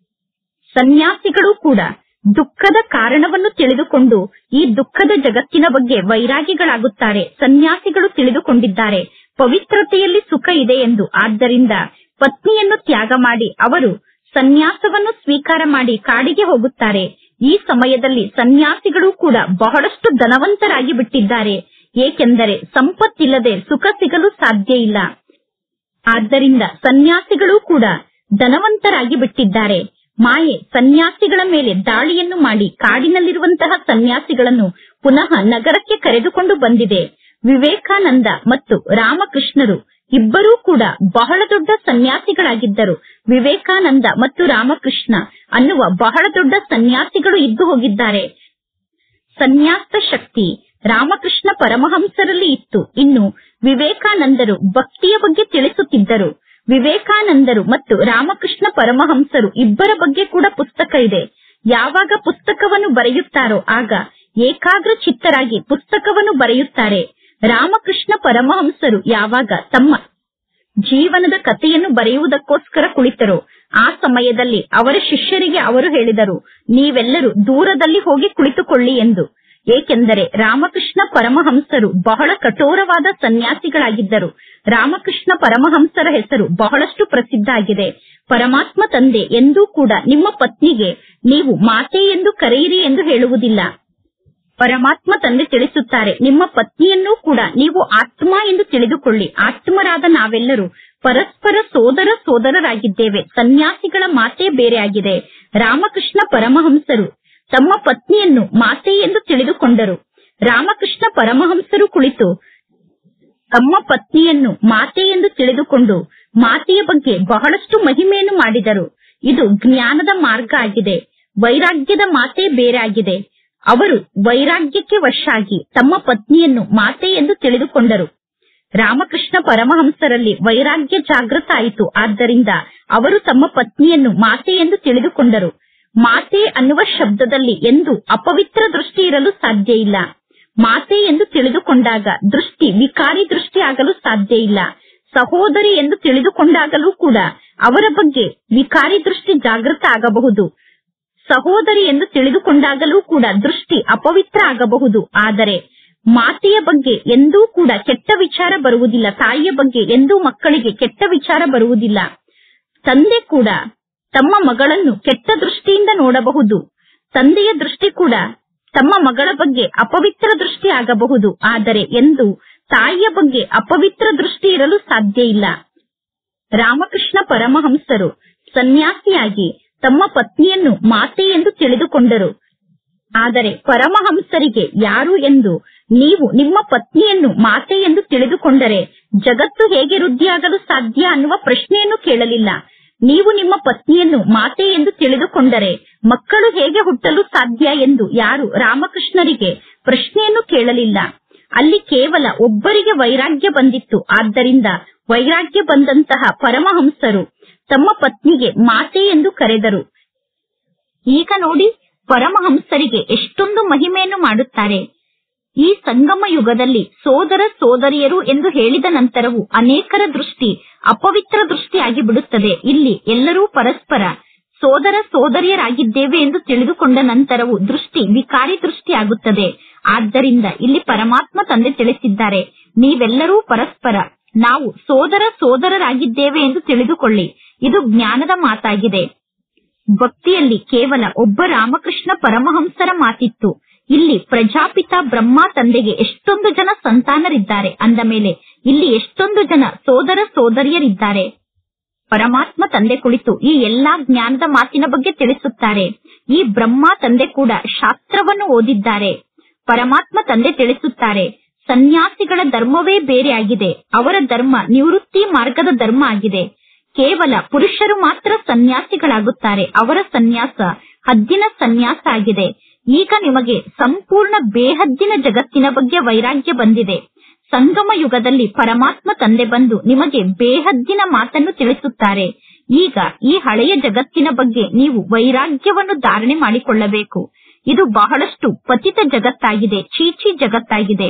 ಸನ್ಯಾಸಿಗಳು ಕೂಡ ದುಃಖದ ಕಾರಣವನ್ನು ತಿಳಿದುಕೊಂಡು ಈ ದುಃಖದ ಜಗತ್ತಿನ ಬಗ್ಗೆ ವೈರಾಗಿಗಳಾಗುತ್ತಾರೆ ಸನ್ಯಾಸಿಗಳು ತಿಳಿದುಕೊಂಡಿದ್ದಾರೆ ಪವಿತ್ರತೆಯಲ್ಲಿ ಸುಖ ಇದೆ ಎಂದು ಆದ್ದರಿಂದ ಪತ್ನಿಯನ್ನು ತ್ಯಾಗ ಮಾಡಿ ಅವರು ಸನ್ಯಾಸವನ್ನು ಸ್ವೀಕಾರ ಮಾಡಿ ಕಾಡಿಗೆ ಹೋಗುತ್ತಾರೆ ಈ ಸಮಯದಲ್ಲಿ ಸನ್ಯಾಸಿಗಳು ಕೂಡ ಬಹಳಷ್ಟು ಧನವಂತರಾಗಿ ಬಿಟ್ಟಿದ್ದಾರೆ ಏಕೆಂದರೆ ಸಂಪತ್ತಿಲ್ಲದೆ ಸುಖ ಸಿಗಲು ಸಾಧ್ಯ ಇಲ್ಲ ಆದ್ದರಿಂದ ಸನ್ಯಾಸಿಗಳು ಕೂಡ ಧನವಂತರಾಗಿ ಬಿಟ್ಟಿದ್ದಾರೆ ಮಾಯೆ ಸನ್ಯಾಸಿಗಳ ಮೇಲೆ ದಾಳಿಯನ್ನು ಮಾಡಿ ಕಾಡಿನಲ್ಲಿರುವಂತಹ ಸನ್ಯಾಸಿಗಳನ್ನು ಪುನಃ ನಗರಕ್ಕೆ ಕರೆದುಕೊಂಡು ಬಂದಿದೆ ವಿವೇಕಾನಂದ ಮತ್ತು ರಾಮಕೃಷ್ಣರು ಇಬ್ಬರೂ ಕೂಡ ಬಹಳ ದೊಡ್ಡ ಸನ್ಯಾಸಿಗಳಾಗಿದ್ದರು ವಿವೇಕಾನಂದ ಮತ್ತು ರಾಮಕೃಷ್ಣ ಅನ್ನುವ ಬಹಳ ದೊಡ್ಡ ಸನ್ಯಾಸಿಗಳು ಇದ್ದು ಹೋಗಿದ್ದಾರೆ ಸನ್ಯಾಸ ಶಕ್ತಿ ರಾಮಕೃಷ್ಣ ಪರಮಹಂಸರಲ್ಲಿ ಇತ್ತು ಇನ್ನು ವಿವೇಕಾನಂದರು ಭಕ್ತಿಯ ಬಗ್ಗೆ ತಿಳಿಸುತ್ತಿದ್ದರು ವಿವೇಕಾನಂದರು ಮತ್ತು ರಾಮಕೃಷ್ಣ ಪರಮಹಂಸರು ಇಬ್ಬರ ಬಗ್ಗೆ ಕೂಡ ಪುಸ್ತಕ ಇದೆ ಯಾವಾಗ ಪುಸ್ತಕವನ್ನು ಬರೆಯುತ್ತಾರೋ ಆಗ ಏಕಾಗ್ರ ಚಿತ್ತರಾಗಿ ಪುಸ್ತಕವನ್ನು ಬರೆಯುತ್ತಾರೆ ರಾಮಕೃಷ್ಣ ಪರಮಹಂಸರು ಯಾವಾಗ ತಮ್ಮ ಜೀವನದ ಕಥೆಯನ್ನು ಬರೆಯುವುದಕ್ಕೋಸ್ಕರ ಕುಳಿತರು ಆ ಸಮಯದಲ್ಲಿ ಅವರ ಶಿಷ್ಯರಿಗೆ ಅವರು ಹೇಳಿದರು ನೀವೆಲ್ಲರೂ ದೂರದಲ್ಲಿ ಹೋಗಿ ಕುಳಿತುಕೊಳ್ಳಿ ಎಂದು ಏಕೆಂದರೆ ರಾಮಕೃಷ್ಣ ಪರಮಹಂಸರು ಬಹಳ ಕಠೋರವಾದ ಸನ್ಯಾಸಿಗಳಾಗಿದ್ದರು ರಾಮಕೃಷ್ಣ ಪರಮಹಂಸರ ಹೆಸರು ಬಹಳಷ್ಟು ಪ್ರಸಿದ್ಧ ಆಗಿದೆ ಪರಮಾತ್ಮ ತಂದೆ ಎಂದೂ ಕೂಡ ನಿಮ್ಮ ಪತ್ನಿಗೆ ನೀವು ಮಾತೆ ಎಂದು ಕರೆಯಿರಿ ಎಂದು ಹೇಳುವುದಿಲ್ಲ ಪರಮಾತ್ಮ ತಂದೆ ತಿಳಿಸುತ್ತಾರೆ ನಿಮ್ಮ ಪತ್ನಿಯನ್ನೂ ಕೂಡ ನೀವು ಆತ್ಮ ಎಂದು ತಿಳಿದುಕೊಳ್ಳಿ ಆತ್ಮರಾದ ನಾವೆಲ್ಲರೂ ಪರಸ್ಪರ ಸೋದರ ಸೋದರರಾಗಿದ್ದೇವೆ ಸನ್ಯಾಸಿಗಳ ಮಾತೇ ಬೇರೆ ಆಗಿದೆ ರಾಮಕೃಷ್ಣ ಪರಮಹಂಸರು ತಮ್ಮ ಪತ್ನಿಯನ್ನು ಮಾತೆ ಎಂದು ತಿಳಿದುಕೊಂಡರು ರಾಮಕೃಷ್ಣ ಪರಮಹಂಸರು ಕುಳಿತು ತಮ್ಮ ಪತ್ನಿಯನ್ನು ಮಾತೆ ಎಂದು ತಿಳಿದುಕೊಂಡು ಮಾತೆಯ ಬಗ್ಗೆ ಬಹಳಷ್ಟು ಮಹಿಮೆಯನ್ನು ಮಾಡಿದರು ಇದು ಜ್ಞಾನದ ಮಾರ್ಗ ಆಗಿದೆ ವೈರಾಗ್ಯದ ಮಾತೆ ಬೇರೆ ಆಗಿದೆ ಅವರು ವೈರಾಗ್ಯಕ್ಕೆ ವಶಾಗಿ ತಮ್ಮ ಪತ್ನಿಯನ್ನು ಮಾತೆ ಎಂದು ತಿಳಿದುಕೊಂಡರು ರಾಮಕೃಷ್ಣ ಪರಮಹಂಸರಲ್ಲಿ ವೈರಾಗ್ಯ ಜಾಗೃತ ಆಯಿತು ಆದ್ದರಿಂದ ಅವರು ತಮ್ಮ ಪತ್ನಿಯನ್ನು ಮಾತೆ ಎಂದು ತಿಳಿದುಕೊಂಡರು ಮಾತೆ ಅನ್ನುವ ಶಬ್ದದಲ್ಲಿ ಎಂದು ಅಪವಿತ್ರ ದೃಷ್ಟಿ ಇರಲು ಸಾಧ್ಯ ಇಲ್ಲ ಮಾತೆ ಎಂದು ತಿಳಿದುಕೊಂಡಾಗ ದೃಷ್ಟಿ ವಿಕಾರಿ ದೃಷ್ಟಿ ಆಗಲು ಸಾಧ್ಯ ಇಲ್ಲ ಸಹೋದರಿ ಎಂದು ತಿಳಿದುಕೊಂಡಾಗಲೂ ಕೂಡ ಅವರ ಬಗ್ಗೆ ವಿಕಾರಿ ದೃಷ್ಟಿ ಜಾಗೃತ ಆಗಬಹುದು ಸಹೋದರಿ ಎಂದು ತಿಳಿದುಕೊಂಡಾಗಲೂ ಕೂಡ ದೃಷ್ಟಿ ಅಪವಿತ್ರ ಆಗಬಹುದು ಆದರೆ ಮಾತೆಯ ಬಗ್ಗೆ ಎಂದೂ ಕೂಡ ಕೆಟ್ಟ ವಿಚಾರ ಬರುವುದಿಲ್ಲ ತಾಯಿಯ ಬಗ್ಗೆ ಎಂದೂ ಮಕ್ಕಳಿಗೆ ಕೆಟ್ಟ ವಿಚಾರ ಬರುವುದಿಲ್ಲ ತಂದೆ ಕೂಡ ತಮ್ಮ ಮಗಳನ್ನು ಕೆಟ್ಟ ದೃಷ್ಟಿಯಿಂದ ನೋಡಬಹುದು ತಂದೆಯ ದೃಷ್ಟಿ ಕೂಡ ತಮ್ಮ ಮಗಳ ಬಗ್ಗೆ ಅಪವಿತ್ರ ದೃಷ್ಟಿ ಆಗಬಹುದು ಆದರೆ ಎಂದು ತಾಯಿಯ ಬಗ್ಗೆ ಅಪವಿತ್ರ ದೃಷ್ಟಿ ಇರಲು ಸಾಧ್ಯ ಇಲ್ಲ ರಾಮಕೃಷ್ಣ ಪರಮಹಂಸರು ಸನ್ಯಾಸಿಯಾಗಿ ತಮ್ಮ ಪತ್ನಿಯನ್ನು ಮಾತೆ ಎಂದು ತಿಳಿದುಕೊಂಡರು ಆದರೆ ಪರಮಹಂಸರಿಗೆ ಯಾರು ಎಂದು ನೀವು ನಿಮ್ಮ ಪತ್ನಿಯನ್ನು ಮಾತೆ ಎಂದು ತಿಳಿದುಕೊಂಡರೆ ಜಗತ್ತು ಹೇಗೆ ವೃದ್ಧಿಯಾಗಲು ಸಾಧ್ಯ ಅನ್ನುವ ಪ್ರಶ್ನೆಯನ್ನು ಕೇಳಲಿಲ್ಲ ನೀವು ನಿಮ್ಮ ಪತ್ನಿಯನ್ನು ಮಾತೆ ಎಂದು ತಿಳಿದುಕೊಂಡರೆ ಮಕ್ಕಳು ಹೇಗೆ ಹುಟ್ಟಲು ಸಾಧ್ಯ ಎಂದು ಯಾರು ರಾಮಕೃಷ್ಣರಿಗೆ ಪ್ರಶ್ನೆಯನ್ನು ಕೇಳಲಿಲ್ಲ ಅಲ್ಲಿ ಕೇವಲ ಒಬ್ಬರಿಗೆ ವೈರಾಗ್ಯ ಬಂದಿತ್ತು ಆದ್ದರಿಂದ ವೈರಾಗ್ಯ ಬಂದಂತಹ ಪರಮಹಂಸರು ತಮ್ಮ ಪತ್ನಿಗೆ ಮಾತೆ ಎಂದು ಕರೆದರು ಈಗ ನೋಡಿ ಪರಮಹಂಸರಿಗೆ ಎಷ್ಟೊಂದು ಮಹಿಮೆಯನ್ನು ಮಾಡುತ್ತಾರೆ ಈ ಸಂಗಮ ಯುಗದಲ್ಲಿ ಸೋದರ ಸೋದರಿಯರು ಎಂದು ಹೇಳಿದ ನಂತರವೂ ಅನೇಕರ ದೃಷ್ಟಿ ಅಪವಿತ್ರ ದೃಷ್ಟಿಯಾಗಿ ಬಿಡುತ್ತದೆ ಇಲ್ಲಿ ಎಲ್ಲರೂ ಪರಸ್ಪರ ಸೋದರ ಸೋದರಿಯರಾಗಿದ್ದೇವೆ ಎಂದು ತಿಳಿದುಕೊಂಡ ನಂತರವೂ ದೃಷ್ಟಿ ವಿಕಾರಿ ದೃಷ್ಟಿ ಆಗುತ್ತದೆ ಆದ್ದರಿಂದ ಇಲ್ಲಿ ಪರಮಾತ್ಮ ತಂದೆ ತಿಳಿಸಿದ್ದಾರೆ ನೀವೆಲ್ಲರೂ ಪರಸ್ಪರ ನಾವು ಸೋದರ ಸೋದರರಾಗಿದ್ದೇವೆ ಎಂದು ತಿಳಿದುಕೊಳ್ಳಿ ಇದು ಜ್ಞಾನದ ಮಾತಾಗಿದೆ ಭಕ್ತಿಯಲ್ಲಿ ಕೇವಲ ಒಬ್ಬ ರಾಮಕೃಷ್ಣ ಪರಮಹಂಸರ ಮಾತಿತ್ತು ಇಲ್ಲಿ ಪ್ರಜಾಪಿತ ಬ್ರಹ್ಮ ತಂದೆಗೆ ಎಷ್ಟೊಂದು ಜನ ಸಂತಾನರಿದ್ದಾರೆ ಅಂದ ಮೇಲೆ ಇಲ್ಲಿ ಎಷ್ಟೊಂದು ಜನ ಸೋದರ ಸೋದರಿಯರಿದ್ದಾರೆ ಪರಮಾತ್ಮ ತಂದೆ ಕುಳಿತು ಈ ಎಲ್ಲಾ ಜ್ಞಾನದ ಮಾತಿನ ಬಗ್ಗೆ ತಿಳಿಸುತ್ತಾರೆ ಈ ಬ್ರಹ್ಮ ತಂದೆ ಕೂಡ ಶಾಸ್ತ್ರವನ್ನು ಓದಿದ್ದಾರೆ ಪರಮಾತ್ಮ ತಂದೆ ತಿಳಿಸುತ್ತಾರೆ ಸನ್ಯಾಸಿಗಳ ಧರ್ಮವೇ ಬೇರೆ ಆಗಿದೆ ಅವರ ಧರ್ಮ ನಿವೃತ್ತಿ ಮಾರ್ಗದ ಧರ್ಮ ಆಗಿದೆ ಕೇವಲ ಪುರುಷರು ಮಾತ್ರ ಸನ್ಯಾಸಿಗಳಾಗುತ್ತಾರೆ ಅವರ ಸನ್ಯಾಸ ಹದ್ದಿನ ಸನ್ಯಾಸ ಆಗಿದೆ ಈಗ ನಿಮಗೆ ಸಂಪೂರ್ಣ ಬೇಹದ್ದಿನ ಜಗತ್ತಿನ ಬಗ್ಗೆ ವೈರಾಗ್ಯ ಬಂದಿದೆ ಸಂಗಮ ಯುಗದಲ್ಲಿ ಪರಮಾತ್ಮ ತಂದೆ ಬಂದು ನಿಮಗೆ ಬೇಹದ್ದಿನ ಮಾತನ್ನು ತಿಳಿಸುತ್ತಾರೆ ಈಗ ಈ ಹಳೆಯ ಜಗತ್ತಿನ ಬಗ್ಗೆ ನೀವು ವೈರಾಗ್ಯವನ್ನು ಧಾರಣೆ ಮಾಡಿಕೊಳ್ಳಬೇಕು ಇದು ಬಹಳಷ್ಟು ಪತಿತ ಜಗತ್ತಾಗಿದೆ ಚೀಚಿ ಜಗತ್ತಾಗಿದೆ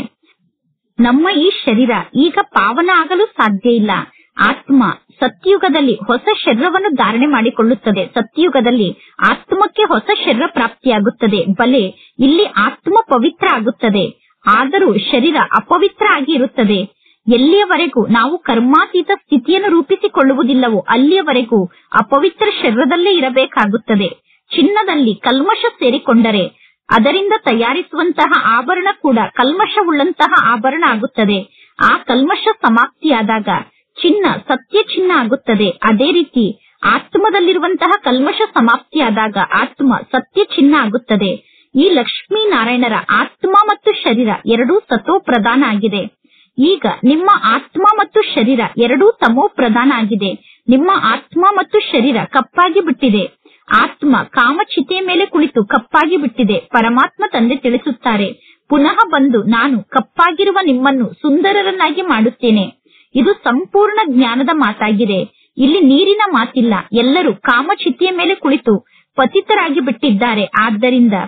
ನಮ್ಮ ಈ ಶರೀರ ಈಗ ಪಾವನ ಆಗಲು ಸಾಧ್ಯ ಇಲ್ಲ ಆತ್ಮ ಸತ್ಯುಗದಲ್ಲಿ ಹೊಸ ಶರೀರವನ್ನು ಧಾರಣೆ ಮಾಡಿಕೊಳ್ಳುತ್ತದೆ ಸತ್ಯುಗದಲ್ಲಿ ಆತ್ಮಕ್ಕೆ ಹೊಸ ಶರೀರ ಪ್ರಾಪ್ತಿಯಾಗುತ್ತದೆ ಬಲೆ ಇಲ್ಲಿ ಆತ್ಮ ಪವಿತ್ರ ಆಗುತ್ತದೆ ಆದರೂ ಶರೀರ ಅಪವಿತ್ರ ಆಗಿ ಇರುತ್ತದೆ ಎಲ್ಲಿಯವರೆಗೂ ನಾವು ಕರ್ಮಾತೀತ ಸ್ಥಿತಿಯನ್ನು ರೂಪಿಸಿಕೊಳ್ಳುವುದಿಲ್ಲವೋ ಅಲ್ಲಿಯವರೆಗೂ ಅಪವಿತ್ರ ಶರೀರದಲ್ಲೇ ಇರಬೇಕಾಗುತ್ತದೆ ಚಿನ್ನದಲ್ಲಿ ಕಲ್ಮಶ ಸೇರಿಕೊಂಡರೆ ಅದರಿಂದ ತಯಾರಿಸುವಂತಹ ಆಭರಣ ಕೂಡ ಕಲ್ಮಶವುಳ್ಳಂತಹ ಆಭರಣ ಆಗುತ್ತದೆ ಆ ಕಲ್ಮಶ ಸಮಾಪ್ತಿಯಾದಾಗ ಚಿನ್ನ ಸತ್ಯ ಚಿನ್ನ ಆಗುತ್ತದೆ ಅದೇ ರೀತಿ ಆತ್ಮದಲ್ಲಿರುವಂತಹ ಕಲ್ಮಶ ಸಮಾಪ್ತಿಯಾದಾಗ ಆತ್ಮ ಸತ್ಯ ಚಿನ್ನ ಆಗುತ್ತದೆ ಈ ಲಕ್ಷ್ಮೀ ನಾರಾಯಣರ ಆತ್ಮ ಮತ್ತು ಶರೀರ ಎರಡೂ ಸತೋ ಪ್ರಧಾನ ಆಗಿದೆ ಈಗ ನಿಮ್ಮ ಆತ್ಮ ಮತ್ತು ಶರೀರ ಎರಡೂ ತಮೋ ಪ್ರಧಾನ ಆಗಿದೆ ನಿಮ್ಮ ಆತ್ಮ ಮತ್ತು ಶರೀರ ಕಪ್ಪಾಗಿ ಬಿಟ್ಟಿದೆ ಆತ್ಮ ಕಾಮಚಿತೆಯ ಮೇಲೆ ಕುಳಿತು ಕಪ್ಪಾಗಿ ಬಿಟ್ಟಿದೆ ಪರಮಾತ್ಮ ತಂದೆ ತಿಳಿಸುತ್ತಾರೆ ಪುನಃ ಬಂದು ನಾನು ಕಪ್ಪಾಗಿರುವ ನಿಮ್ಮನ್ನು ಸುಂದರರನ್ನಾಗಿ ಮಾಡುತ್ತೇನೆ ಇದು ಸಂಪೂರ್ಣ ಜ್ಞಾನದ ಮಾತಾಗಿದೆ ಇಲ್ಲಿ ನೀರಿನ ಮಾತಿಲ್ಲ ಎಲ್ಲರೂ ಕಾಮಚಿತೆಯ ಮೇಲೆ ಕುಳಿತು ಪತಿತರಾಗಿ ಬಿಟ್ಟಿದ್ದಾರೆ ಆದ್ದರಿಂದ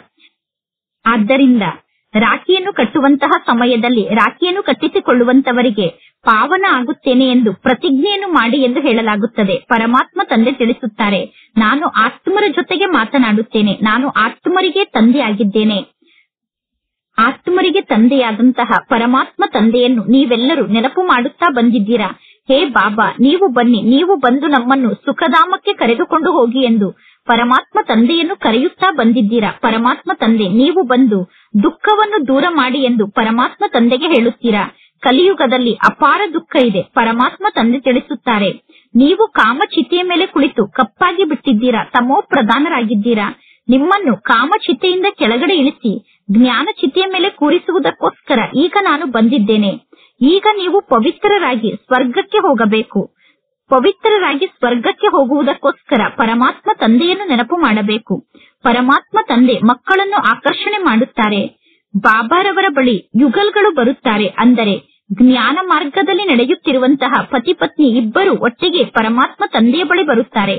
ಆದ್ದರಿಂದ ರಾಖಿಯನ್ನು ಕಟ್ಟುವಂತಹ ಸಮಯದಲ್ಲಿ ರಾಖಿಯನ್ನು ಕಟ್ಟಿಸಿಕೊಳ್ಳುವಂತವರಿಗೆ ಪಾವನ ಆಗುತ್ತೇನೆ ಎಂದು ಪ್ರತಿಜ್ಞೆಯನ್ನು ಮಾಡಿ ಎಂದು ಹೇಳಲಾಗುತ್ತದೆ ಪರಮಾತ್ಮ ತಂದೆ ತಿಳಿಸುತ್ತಾರೆ ನಾನು ಆತ್ಮರ ಜೊತೆಗೆ ಮಾತನಾಡುತ್ತೇನೆ ನಾನು ಆತ್ಮರಿಗೆ ತಂದೆ ಆಗಿದ್ದೇನೆ ಆತ್ಮರಿಗೆ ತಂದೆಯಾದಂತಹ ಪರಮಾತ್ಮ ತಂದೆಯನ್ನು ನೀವೆಲ್ಲರೂ ನೆನಪು ಮಾಡುತ್ತಾ ಬಂದಿದ್ದೀರಾ ಹೇ ಬಾಬಾ ನೀವು ಬನ್ನಿ ನೀವು ಬಂದು ನಮ್ಮನ್ನು ಸುಖಧಾಮಕ್ಕೆ ಕರೆದುಕೊಂಡು ಹೋಗಿ ಎಂದು ಪರಮಾತ್ಮ ತಂದೆಯನ್ನು ಕರೆಯುತ್ತಾ ಬಂದಿದ್ದೀರಾ ಪರಮಾತ್ಮ ತಂದೆ ನೀವು ಬಂದು ದುಃಖವನ್ನು ದೂರ ಮಾಡಿ ಎಂದು ಪರಮಾತ್ಮ ತಂದೆಗೆ ಹೇಳುತ್ತೀರಾ ಕಲಿಯುಗದಲ್ಲಿ ಅಪಾರ ದುಃಖ ಇದೆ ಪರಮಾತ್ಮ ತಂದೆ ತಿಳಿಸುತ್ತಾರೆ ನೀವು ಕಾಮಚಿತೆಯ ಮೇಲೆ ಕುಳಿತು ಕಪ್ಪಾಗಿ ಬಿಟ್ಟಿದ್ದೀರಾ ತಮೋ ಪ್ರಧಾನರಾಗಿದ್ದೀರಾ ನಿಮ್ಮನ್ನು ಕಾಮಚಿತೆಯಿಂದ ಕೆಳಗಡೆ ಇಳಿಸಿ ಜ್ಞಾನ ಚಿತೆಯ ಮೇಲೆ ಕೂರಿಸುವುದಕ್ಕೋಸ್ಕರ ಈಗ ನಾನು ಬಂದಿದ್ದೇನೆ ಈಗ ನೀವು ಪವಿತ್ರರಾಗಿ ಸ್ವರ್ಗಕ್ಕೆ ಹೋಗಬೇಕು ಪವಿತ್ರರಾಗಿ ಸ್ವರ್ಗಕ್ಕೆ ಹೋಗುವುದಕ್ಕೋಸ್ಕರ ಪರಮಾತ್ಮ ತಂದೆಯನ್ನು ನೆನಪು ಮಾಡಬೇಕು ಪರಮಾತ್ಮ ತಂದೆ ಮಕ್ಕಳನ್ನು ಆಕರ್ಷಣೆ ಮಾಡುತ್ತಾರೆ ಬಾಬಾರವರ ಬಳಿ ಯುಗಲ್ಗಳು ಬರುತ್ತಾರೆ ಅಂದರೆ ಜ್ಞಾನ ಮಾರ್ಗದಲ್ಲಿ ನಡೆಯುತ್ತಿರುವಂತಹ ಪತಿ ಪತ್ನಿ ಇಬ್ಬರು ಒಟ್ಟಿಗೆ ಪರಮಾತ್ಮ ತಂದೆಯ ಬಳಿ ಬರುತ್ತಾರೆ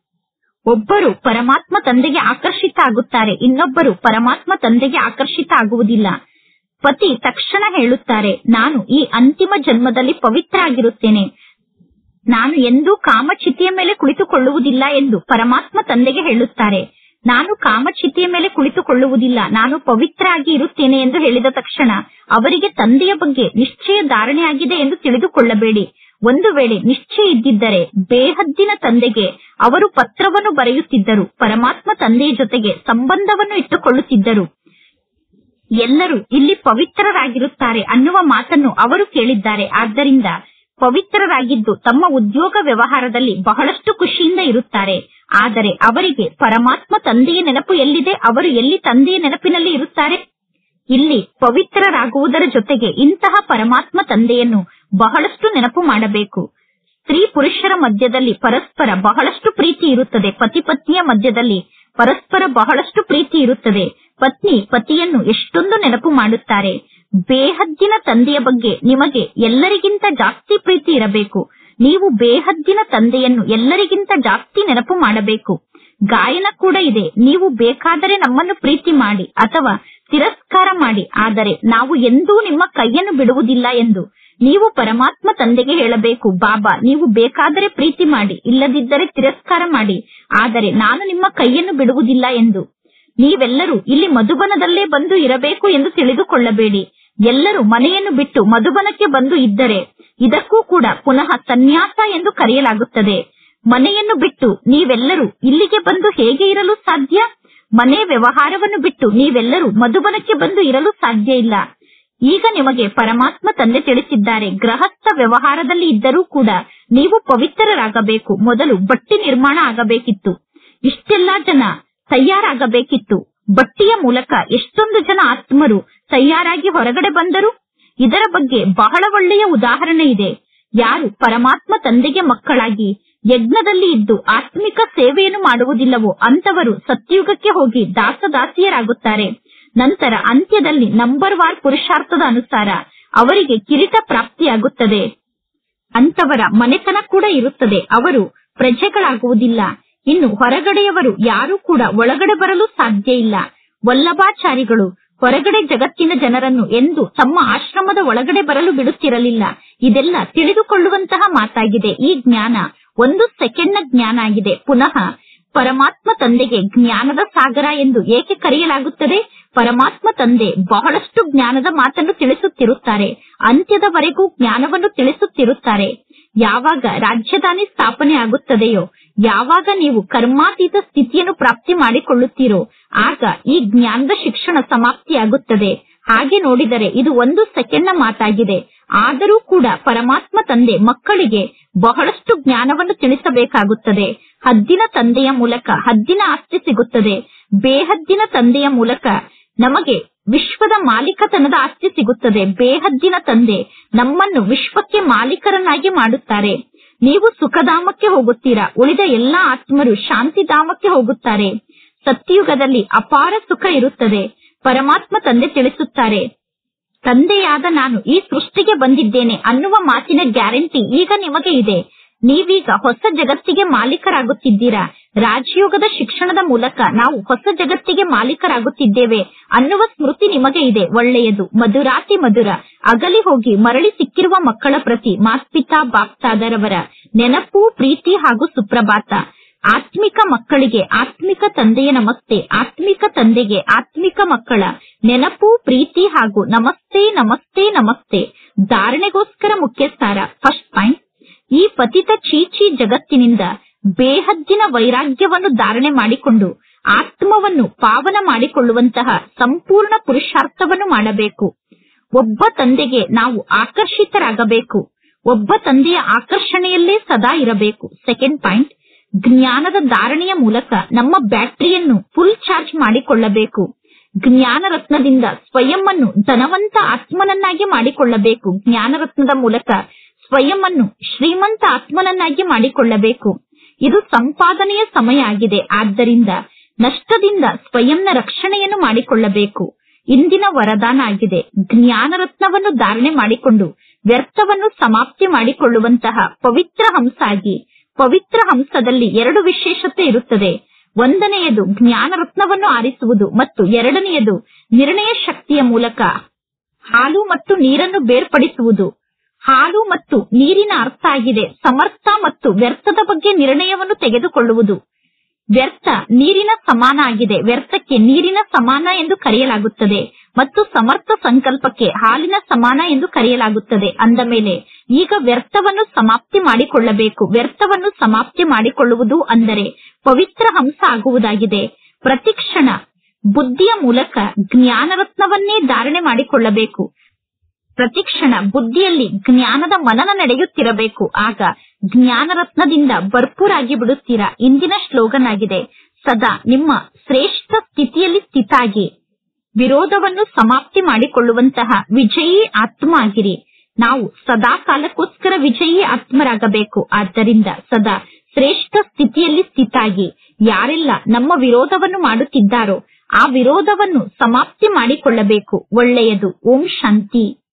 ಒಬ್ಬರು ಪರಮಾತ್ಮ ತಂದೆಗೆ ಆಕರ್ಷಿತ ಆಗುತ್ತಾರೆ ಇನ್ನೊಬ್ಬರು ಪರಮಾತ್ಮ ತಂದೆಗೆ ಆಕರ್ಷಿತ ಆಗುವುದಿಲ್ಲ ಪತಿ ತಕ್ಷಣ ಹೇಳುತ್ತಾರೆ ನಾನು ಈ ಅಂತಿಮ ಜನ್ಮದಲ್ಲಿ ಪವಿತ್ರ ಆಗಿರುತ್ತೇನೆ ನಾನು ಎಂದೂ ಕಾಮಚಿತೆಯ ಮೇಲೆ ಕುಳಿತುಕೊಳ್ಳುವುದಿಲ್ಲ ಎಂದು ಪರಮಾತ್ಮ ತಂದೆಗೆ ಹೇಳುತ್ತಾರೆ ನಾನು ಕಾಮಚಿತೆಯ ಮೇಲೆ ಕುಳಿತುಕೊಳ್ಳುವುದಿಲ್ಲ ನಾನು ಪವಿತ್ರ ಆಗಿ ಇರುತ್ತೇನೆ ಎಂದು ಹೇಳಿದ ತಕ್ಷಣ ಅವರಿಗೆ ತಂದೆಯ ಬಗ್ಗೆ ನಿಶ್ಚಯ ಧಾರಣೆ ಆಗಿದೆ ಎಂದು ತಿಳಿದುಕೊಳ್ಳಬೇಡಿ ಒಂದು ವೇಳೆ ನಿಶ್ಚಯ ಇದ್ದಿದ್ದರೆ ಬೇಹದ್ದಿನ ತಂದೆಗೆ ಅವರು ಪತ್ರವನ್ನು ಬರೆಯುತ್ತಿದ್ದರು ಪರಮಾತ್ಮ ತಂದೆಯ ಜೊತೆಗೆ ಸಂಬಂಧವನ್ನು ಇಟ್ಟುಕೊಳ್ಳುತ್ತಿದ್ದರು ಎಲ್ಲರೂ ಇಲ್ಲಿ ಪವಿತ್ರರಾಗಿರುತ್ತಾರೆ ಅನ್ನುವ ಮಾತನ್ನು ಅವರು ಕೇಳಿದ್ದಾರೆ ಆದ್ದರಿಂದ ಪವಿತ್ರರಾಗಿದ್ದು ತಮ್ಮ ಉದ್ಯೋಗ ವ್ಯವಹಾರದಲ್ಲಿ ಬಹಳಷ್ಟು ಖುಷಿಯಿಂದ ಇರುತ್ತಾರೆ ಆದರೆ ಅವರಿಗೆ ಪರಮಾತ್ಮ ತಂದೆಯ ನೆನಪು ಎಲ್ಲಿದೆ ಅವರು ಎಲ್ಲಿ ತಂದೆಯ ನೆನಪಿನಲ್ಲಿ ಇರುತ್ತಾರೆ ಇಲ್ಲಿ ಪವಿತ್ರರಾಗುವುದರ ಜೊತೆಗೆ ಇಂತಹ ಪರಮಾತ್ಮ ತಂದೆಯನ್ನು ಬಹಳಷ್ಟು ನೆನಪು ಮಾಡಬೇಕು ಸ್ತ್ರೀ ಪುರುಷರ ಮಧ್ಯದಲ್ಲಿ ಪರಸ್ಪರ ಬಹಳಷ್ಟು ಪ್ರೀತಿ ಇರುತ್ತದೆ ಪತಿ ಪತ್ನಿಯ ಮಧ್ಯದಲ್ಲಿ ಪರಸ್ಪರ ಬಹಳಷ್ಟು ಪ್ರೀತಿ ಇರುತ್ತದೆ ಪತ್ನಿ ಪತಿಯನ್ನು ಎಷ್ಟೊಂದು ನೆನಪು ಮಾಡುತ್ತಾರೆ ಬೇಹದ್ದಿನ ತಂದೆಯ ಬಗ್ಗೆ ನಿಮಗೆ ಎಲ್ಲರಿಗಿಂತ ಜಾಸ್ತಿ ಪ್ರೀತಿ ಇರಬೇಕು ನೀವು ಬೇಹದ್ದಿನ ತಂದೆಯನ್ನು ಎಲ್ಲರಿಗಿಂತ ಜಾಸ್ತಿ ನೆನಪು ಮಾಡಬೇಕು ಗಾಯನ ಕೂಡ ಇದೆ ನೀವು ಬೇಕಾದರೆ ನಮ್ಮನ್ನು ಪ್ರೀತಿ ಮಾಡಿ ಅಥವಾ ತಿರಸ್ಕಾರ ಮಾಡಿ ಆದರೆ ನಾವು ಎಂದೂ ನಿಮ್ಮ ಕೈಯನ್ನು ಬಿಡುವುದಿಲ್ಲ ಎಂದು ನೀವು ಪರಮಾತ್ಮ ತಂದೆಗೆ ಹೇಳಬೇಕು ಬಾಬಾ ನೀವು ಬೇಕಾದರೆ ಪ್ರೀತಿ ಮಾಡಿ ಇಲ್ಲದಿದ್ದರೆ ತಿರಸ್ಕಾರ ಮಾಡಿ ಆದರೆ ನಾನು ನಿಮ್ಮ ಕೈಯನ್ನು ಬಿಡುವುದಿಲ್ಲ ಎಂದು ನೀವೆಲ್ಲರೂ ಇಲ್ಲಿ ಮಧುಬನದಲ್ಲೇ ಬಂದು ಇರಬೇಕು ಎಂದು ತಿಳಿದುಕೊಳ್ಳಬೇಡಿ ಎಲ್ಲರೂ ಮನೆಯನ್ನು ಬಿಟ್ಟು ಮಧುಬನಕ್ಕೆ ಬಂದು ಇದ್ದರೆ ಇದಕ್ಕೂ ಕೂಡ ಪುನಃ ಸನ್ಯಾಸ ಎಂದು ಕರೆಯಲಾಗುತ್ತದೆ ಮನೆಯನ್ನು ಬಿಟ್ಟು ನೀವೆಲ್ಲರೂ ಇಲ್ಲಿಗೆ ಬಂದು ಹೇಗೆ ಇರಲು ಸಾಧ್ಯ ಮನೆ ವ್ಯವಹಾರವನ್ನು ಬಿಟ್ಟು ನೀವೆಲ್ಲರೂ ಮಧುಬನಕ್ಕೆ ಬಂದು ಇರಲು ಸಾಧ್ಯ ಇಲ್ಲ ಈಗ ನಿಮಗೆ ಪರಮಾತ್ಮ ತಂದೆ ತಿಳಿಸಿದ್ದಾರೆ ಗೃಹಸ್ಥ ವ್ಯವಹಾರದಲ್ಲಿ ಇದ್ದರೂ ಕೂಡ ನೀವು ಪವಿತ್ರರಾಗಬೇಕು ಮೊದಲು ಬಟ್ಟಿ ನಿರ್ಮಾಣ ಆಗಬೇಕಿತ್ತು ಇಷ್ಟೆಲ್ಲಾ ಜನ ತಯಾರಾಗಬೇಕಿತ್ತು ಬಟ್ಟಿಯ ಮೂಲಕ ಎಷ್ಟೊಂದು ಜನ ಆತ್ಮರು ತಯಾರಾಗಿ ಹೊರಗಡೆ ಬಂದರು ಇದರ ಬಗ್ಗೆ ಬಹಳ ಒಳ್ಳೆಯ ಉದಾಹರಣೆ ಇದೆ ಯಾರು ಪರಮಾತ್ಮ ತಂದೆಗೆ ಮಕ್ಕಳಾಗಿ ಯಜ್ಞದಲ್ಲಿ ಇದ್ದು ಆತ್ಮಿಕ ಸೇವೆಯನ್ನು ಮಾಡುವುದಿಲ್ಲವೋ ಅಂತವರು ಸತ್ಯುಗಕ್ಕೆ ಹೋಗಿ ದಾಸದಾಸಿಯರಾಗುತ್ತಾರೆ ನಂತರ ಅಂತ್ಯದಲ್ಲಿ ನಂಬರ್ ವಾರ್ ಪುರುಷಾರ್ಥದ ಅನುಸಾರ ಅವರಿಗೆ ಕಿರೀಟ ಪ್ರಾಪ್ತಿಯಾಗುತ್ತದೆ ಅಂತವರ ಮನೆತನ ಕೂಡ ಇರುತ್ತದೆ ಅವರು ಪ್ರಜೆಗಳಾಗುವುದಿಲ್ಲ ಇನ್ನು ಹೊರಗಡೆಯವರು ಯಾರೂ ಕೂಡ ಒಳಗಡೆ ಬರಲು ಸಾಧ್ಯ ಇಲ್ಲ ವಲ್ಲಭಾಚಾರಿಗಳು ಹೊರಗಡೆ ಜಗತ್ತಿನ ಜನರನ್ನು ಎಂದು ತಮ್ಮ ಆಶ್ರಮದ ಒಳಗಡೆ ಬರಲು ಬಿಡುತ್ತಿರಲಿಲ್ಲ ಇದೆಲ್ಲ ತಿಳಿದುಕೊಳ್ಳುವಂತಹ ಮಾತಾಗಿದೆ ಈ ಜ್ಞಾನ ಒಂದು ಸೆಕೆಂಡ್ನ ಜ್ಞಾನ ಆಗಿದೆ ಪುನಃ ಪರಮಾತ್ಮ ತಂದೆಗೆ ಜ್ಞಾನದ ಸಾಗರ ಎಂದು ಏಕೆ ಕರೆಯಲಾಗುತ್ತದೆ ಪರಮಾತ್ಮ ತಂದೆ ಬಹಳಷ್ಟು ಜ್ಞಾನದ ಮಾತನ್ನು ತಿಳಿಸುತ್ತಿರುತ್ತಾರೆ ಅಂತ್ಯದವರೆಗೂ ಜ್ಞಾನವನ್ನು ತಿಳಿಸುತ್ತಿರುತ್ತಾರೆ ಯಾವಾಗ ರಾಜಧಾನಿ ಸ್ಥಾಪನೆ ಆಗುತ್ತದೆಯೋ ಯಾವಾಗ ನೀವು ಕರ್ಮಾತೀತ ಸ್ಥಿತಿಯನ್ನು ಪ್ರಾಪ್ತಿ ಮಾಡಿಕೊಳ್ಳುತ್ತೀರೋ ಆಗ ಈ ಜ್ಞಾನದ ಶಿಕ್ಷಣ ಸಮಾಪ್ತಿಯಾಗುತ್ತದೆ ಹಾಗೆ ನೋಡಿದರೆ ಇದು ಒಂದು ಸೆಕೆಂಡ್ನ ಮಾತಾಗಿದೆ ಆದರೂ ಕೂಡ ಪರಮಾತ್ಮ ತಂದೆ ಮಕ್ಕಳಿಗೆ ಬಹಳಷ್ಟು ಜ್ಞಾನವನ್ನು ತಿಳಿಸಬೇಕಾಗುತ್ತದೆ ಹದ್ದಿನ ತಂದೆಯ ಮೂಲಕ ಹದ್ದಿನ ಆಸ್ತಿ ಸಿಗುತ್ತದೆ ಬೇಹದ್ದಿನ ತಂದೆಯ ಮೂಲಕ ನಮಗೆ ವಿಶ್ವದ ಮಾಲೀಕತನದ ಆಸ್ತಿ ಸಿಗುತ್ತದೆ ಬೇಹದ್ದಿನ ತಂದೆ ನಮ್ಮನ್ನು ವಿಶ್ವಕ್ಕೆ ಮಾಲೀಕರನ್ನಾಗಿ ಮಾಡುತ್ತಾರೆ ನೀವು ಸುಖಧಾಮಕ್ಕೆ ಹೋಗುತ್ತೀರಾ ಉಳಿದ ಎಲ್ಲಾ ಆತ್ಮರು ಶಾಂತಿಧಾಮಕ್ಕೆ ಹೋಗುತ್ತಾರೆ ಸತ್ಯಯುಗದಲ್ಲಿ ಅಪಾರ ಸುಖ ಇರುತ್ತದೆ ಪರಮಾತ್ಮ ತಂದೆ ತಿಳಿಸುತ್ತಾರೆ ತಂದೆಯಾದ ನಾನು ಈ ಸೃಷ್ಟಿಗೆ ಬಂದಿದ್ದೇನೆ ಅನ್ನುವ ಮಾತಿನ ಗ್ಯಾರಂಟಿ ಈಗ ನಿಮಗೆ ಇದೆ ನೀವೀಗ ಹೊಸ ಜಗತ್ತಿಗೆ ಮಾಲೀಕರಾಗುತ್ತಿದ್ದೀರಾ ರಾಜಯೋಗದ ಶಿಕ್ಷಣದ ಮೂಲಕ ನಾವು ಹೊಸ ಜಗತ್ತಿಗೆ ಮಾಲೀಕರಾಗುತ್ತಿದ್ದೇವೆ ಅನ್ನುವ ಸ್ಮೃತಿ ನಿಮಗೆ ಇದೆ ಒಳ್ಳೆಯದು ಮಧುರಾತಿ ಮಧುರ ಅಗಲಿ ಹೋಗಿ ಮರಳಿ ಸಿಕ್ಕಿರುವ ಮಕ್ಕಳ ಪ್ರತಿ ಮಾಸ್ಪಿತಾ ಬಾಪ್ತಾದರವರ ನೆನಪು ಪ್ರೀತಿ ಹಾಗೂ ಸುಪ್ರಭಾತ ಆತ್ಮಿಕ ಮಕ್ಕಳಿಗೆ ಆತ್ಮಿಕ ತಂದೆಯ ನಮಸ್ತೆ ಆತ್ಮಿಕ ತಂದೆಗೆ ಆತ್ಮಿಕ ಮಕ್ಕಳ ನೆನಪು ಪ್ರೀತಿ ಹಾಗೂ ನಮಸ್ತೆ ನಮಸ್ತೆ ನಮಸ್ತೆ ಧಾರಣೆಗೋಸ್ಕರ ಮುಖ್ಯ ಸಾರ ಫಸ್ಟ್ ಪಾಯಿಂಟ್ ಈ ಪತಿತ ಚೀಚಿ ಜಗತ್ತಿನಿಂದ ಬೇಹದ್ದಿನ ವೈರಾಗ್ಯವನ್ನು ಧಾರಣೆ ಮಾಡಿಕೊಂಡು ಆತ್ಮವನ್ನು ಪಾವನ ಮಾಡಿಕೊಳ್ಳುವಂತಹ ಸಂಪೂರ್ಣ ಪುರುಷಾರ್ಥವನ್ನು ಮಾಡಬೇಕು ಒಬ್ಬ ತಂದೆಗೆ ನಾವು ಆಕರ್ಷಿತರಾಗಬೇಕು ಒಬ್ಬ ತಂದೆಯ ಆಕರ್ಷಣೆಯಲ್ಲೇ ಸದಾ ಇರಬೇಕು ಸೆಕೆಂಡ್ ಪಾಯಿಂಟ್ ಜ್ಞಾನದ ಧಾರಣೆಯ ಮೂಲಕ ನಮ್ಮ ಬ್ಯಾಟರಿಯನ್ನು ಫುಲ್ ಚಾರ್ಜ್ ಮಾಡಿಕೊಳ್ಳಬೇಕು ಜ್ಞಾನ ರತ್ನದಿಂದ ಸ್ವಯಂ ಅನ್ನು ಧನವಂತ ಆತ್ಮನನ್ನಾಗಿ ಮಾಡಿಕೊಳ್ಳಬೇಕು ಜ್ಞಾನ ರತ್ನದ ಮೂಲಕ ಸ್ವಯಂ ಅನ್ನು ಶ್ರೀಮಂತ ಆತ್ಮನನ್ನಾಗಿ ಮಾಡಿಕೊಳ್ಳಬೇಕು ಇದು ಸಂಪಾದನೆಯ ಸಮಯ ಆಗಿದೆ ಆದ್ದರಿಂದ ನಷ್ಟದಿಂದ ಸ್ವಯಂನ ರಕ್ಷಣೆಯನ್ನು ಮಾಡಿಕೊಳ್ಳಬೇಕು ಇಂದಿನ ವರದಾನ ಆಗಿದೆ ಜ್ಞಾನ ರತ್ನವನ್ನು ಧಾರಣೆ ಮಾಡಿಕೊಂಡು ವ್ಯರ್ಥವನ್ನು ಸಮಾಪ್ತಿ ಮಾಡಿಕೊಳ್ಳುವಂತಹ ಪವಿತ್ರ ಹಂಸ ಆಗಿ ಪವಿತ್ರ ಹಂಸದಲ್ಲಿ ಎರಡು ವಿಶೇಷತೆ ಇರುತ್ತದೆ ಒಂದನೆಯದು ಜ್ಞಾನ ರತ್ನವನ್ನು ಆರಿಸುವುದು ಮತ್ತು ಎರಡನೆಯದು ನಿರ್ಣಯ ಶಕ್ತಿಯ ಮೂಲಕ ಹಾಲು ಮತ್ತು ನೀರನ್ನು ಬೇರ್ಪಡಿಸುವುದು ಹಾಲು ಮತ್ತು ನೀರಿನ ಅರ್ಥ ಆಗಿದೆ ಸಮರ್ಥ ಮತ್ತು ವ್ಯರ್ಥದ ಬಗ್ಗೆ ನಿರ್ಣಯವನ್ನು ತೆಗೆದುಕೊಳ್ಳುವುದು ವ್ಯರ್ಥ ನೀರಿನ ಸಮಾನ ಆಗಿದೆ ವ್ಯರ್ಥಕ್ಕೆ ನೀರಿನ ಸಮಾನ ಎಂದು ಕರೆಯಲಾಗುತ್ತದೆ ಮತ್ತು ಸಮರ್ಥ ಸಂಕಲ್ಪಕ್ಕೆ ಹಾಲಿನ ಸಮಾನ ಎಂದು ಕರೆಯಲಾಗುತ್ತದೆ ಅಂದ ಮೇಲೆ ಈಗ ವ್ಯರ್ಥವನ್ನು ಸಮಾಪ್ತಿ ಮಾಡಿಕೊಳ್ಳಬೇಕು ವ್ಯರ್ಥವನ್ನು ಸಮಾಪ್ತಿ ಮಾಡಿಕೊಳ್ಳುವುದು ಅಂದರೆ ಪವಿತ್ರ ಹಂಸ ಆಗುವುದಾಗಿದೆ ಪ್ರತಿಕ್ಷಣ ಬುದ್ಧಿಯ ಮೂಲಕ ಜ್ಞಾನ ರತ್ನವನ್ನೇ ಧಾರಣೆ ಮಾಡಿಕೊಳ್ಳಬೇಕು ಪ್ರತಿಕ್ಷಣ ಬುದ್ಧಿಯಲ್ಲಿ ಜ್ಞಾನದ ಮನನ ನಡೆಯುತ್ತಿರಬೇಕು ಆಗ ಜ್ಞಾನ ರತ್ನದಿಂದ ಭರ್ಪೂರಾಗಿ ಬಿಡುತ್ತೀರಾ ಇಂದಿನ ಸ್ಲೋಗನ್ ಆಗಿದೆ ಸದಾ ನಿಮ್ಮ ಶ್ರೇಷ್ಠ ಸ್ಥಿತಿಯಲ್ಲಿ ಸ್ಥಿತಾಗಿ ವಿರೋಧವನ್ನು ಸಮಾಪ್ತಿ ಮಾಡಿಕೊಳ್ಳುವಂತಹ ವಿಜಯೀ ಆತ್ಮ ಆಗಿರಿ ನಾವು ಸದಾ ಕಾಲಕ್ಕೋಸ್ಕರ ವಿಜಯೀ ಆತ್ಮರಾಗಬೇಕು ಆದ್ದರಿಂದ ಸದಾ ಶ್ರೇಷ್ಠ ಸ್ಥಿತಿಯಲ್ಲಿ ಸ್ಥಿತಾಗಿ ಯಾರೆಲ್ಲ ನಮ್ಮ ವಿರೋಧವನ್ನು ಮಾಡುತ್ತಿದ್ದಾರೋ ಆ ವಿರೋಧವನ್ನು ಸಮಾಪ್ತಿ ಮಾಡಿಕೊಳ್ಳಬೇಕು ಒಳ್ಳೆಯದು ಓಂ ಶಾಂತಿ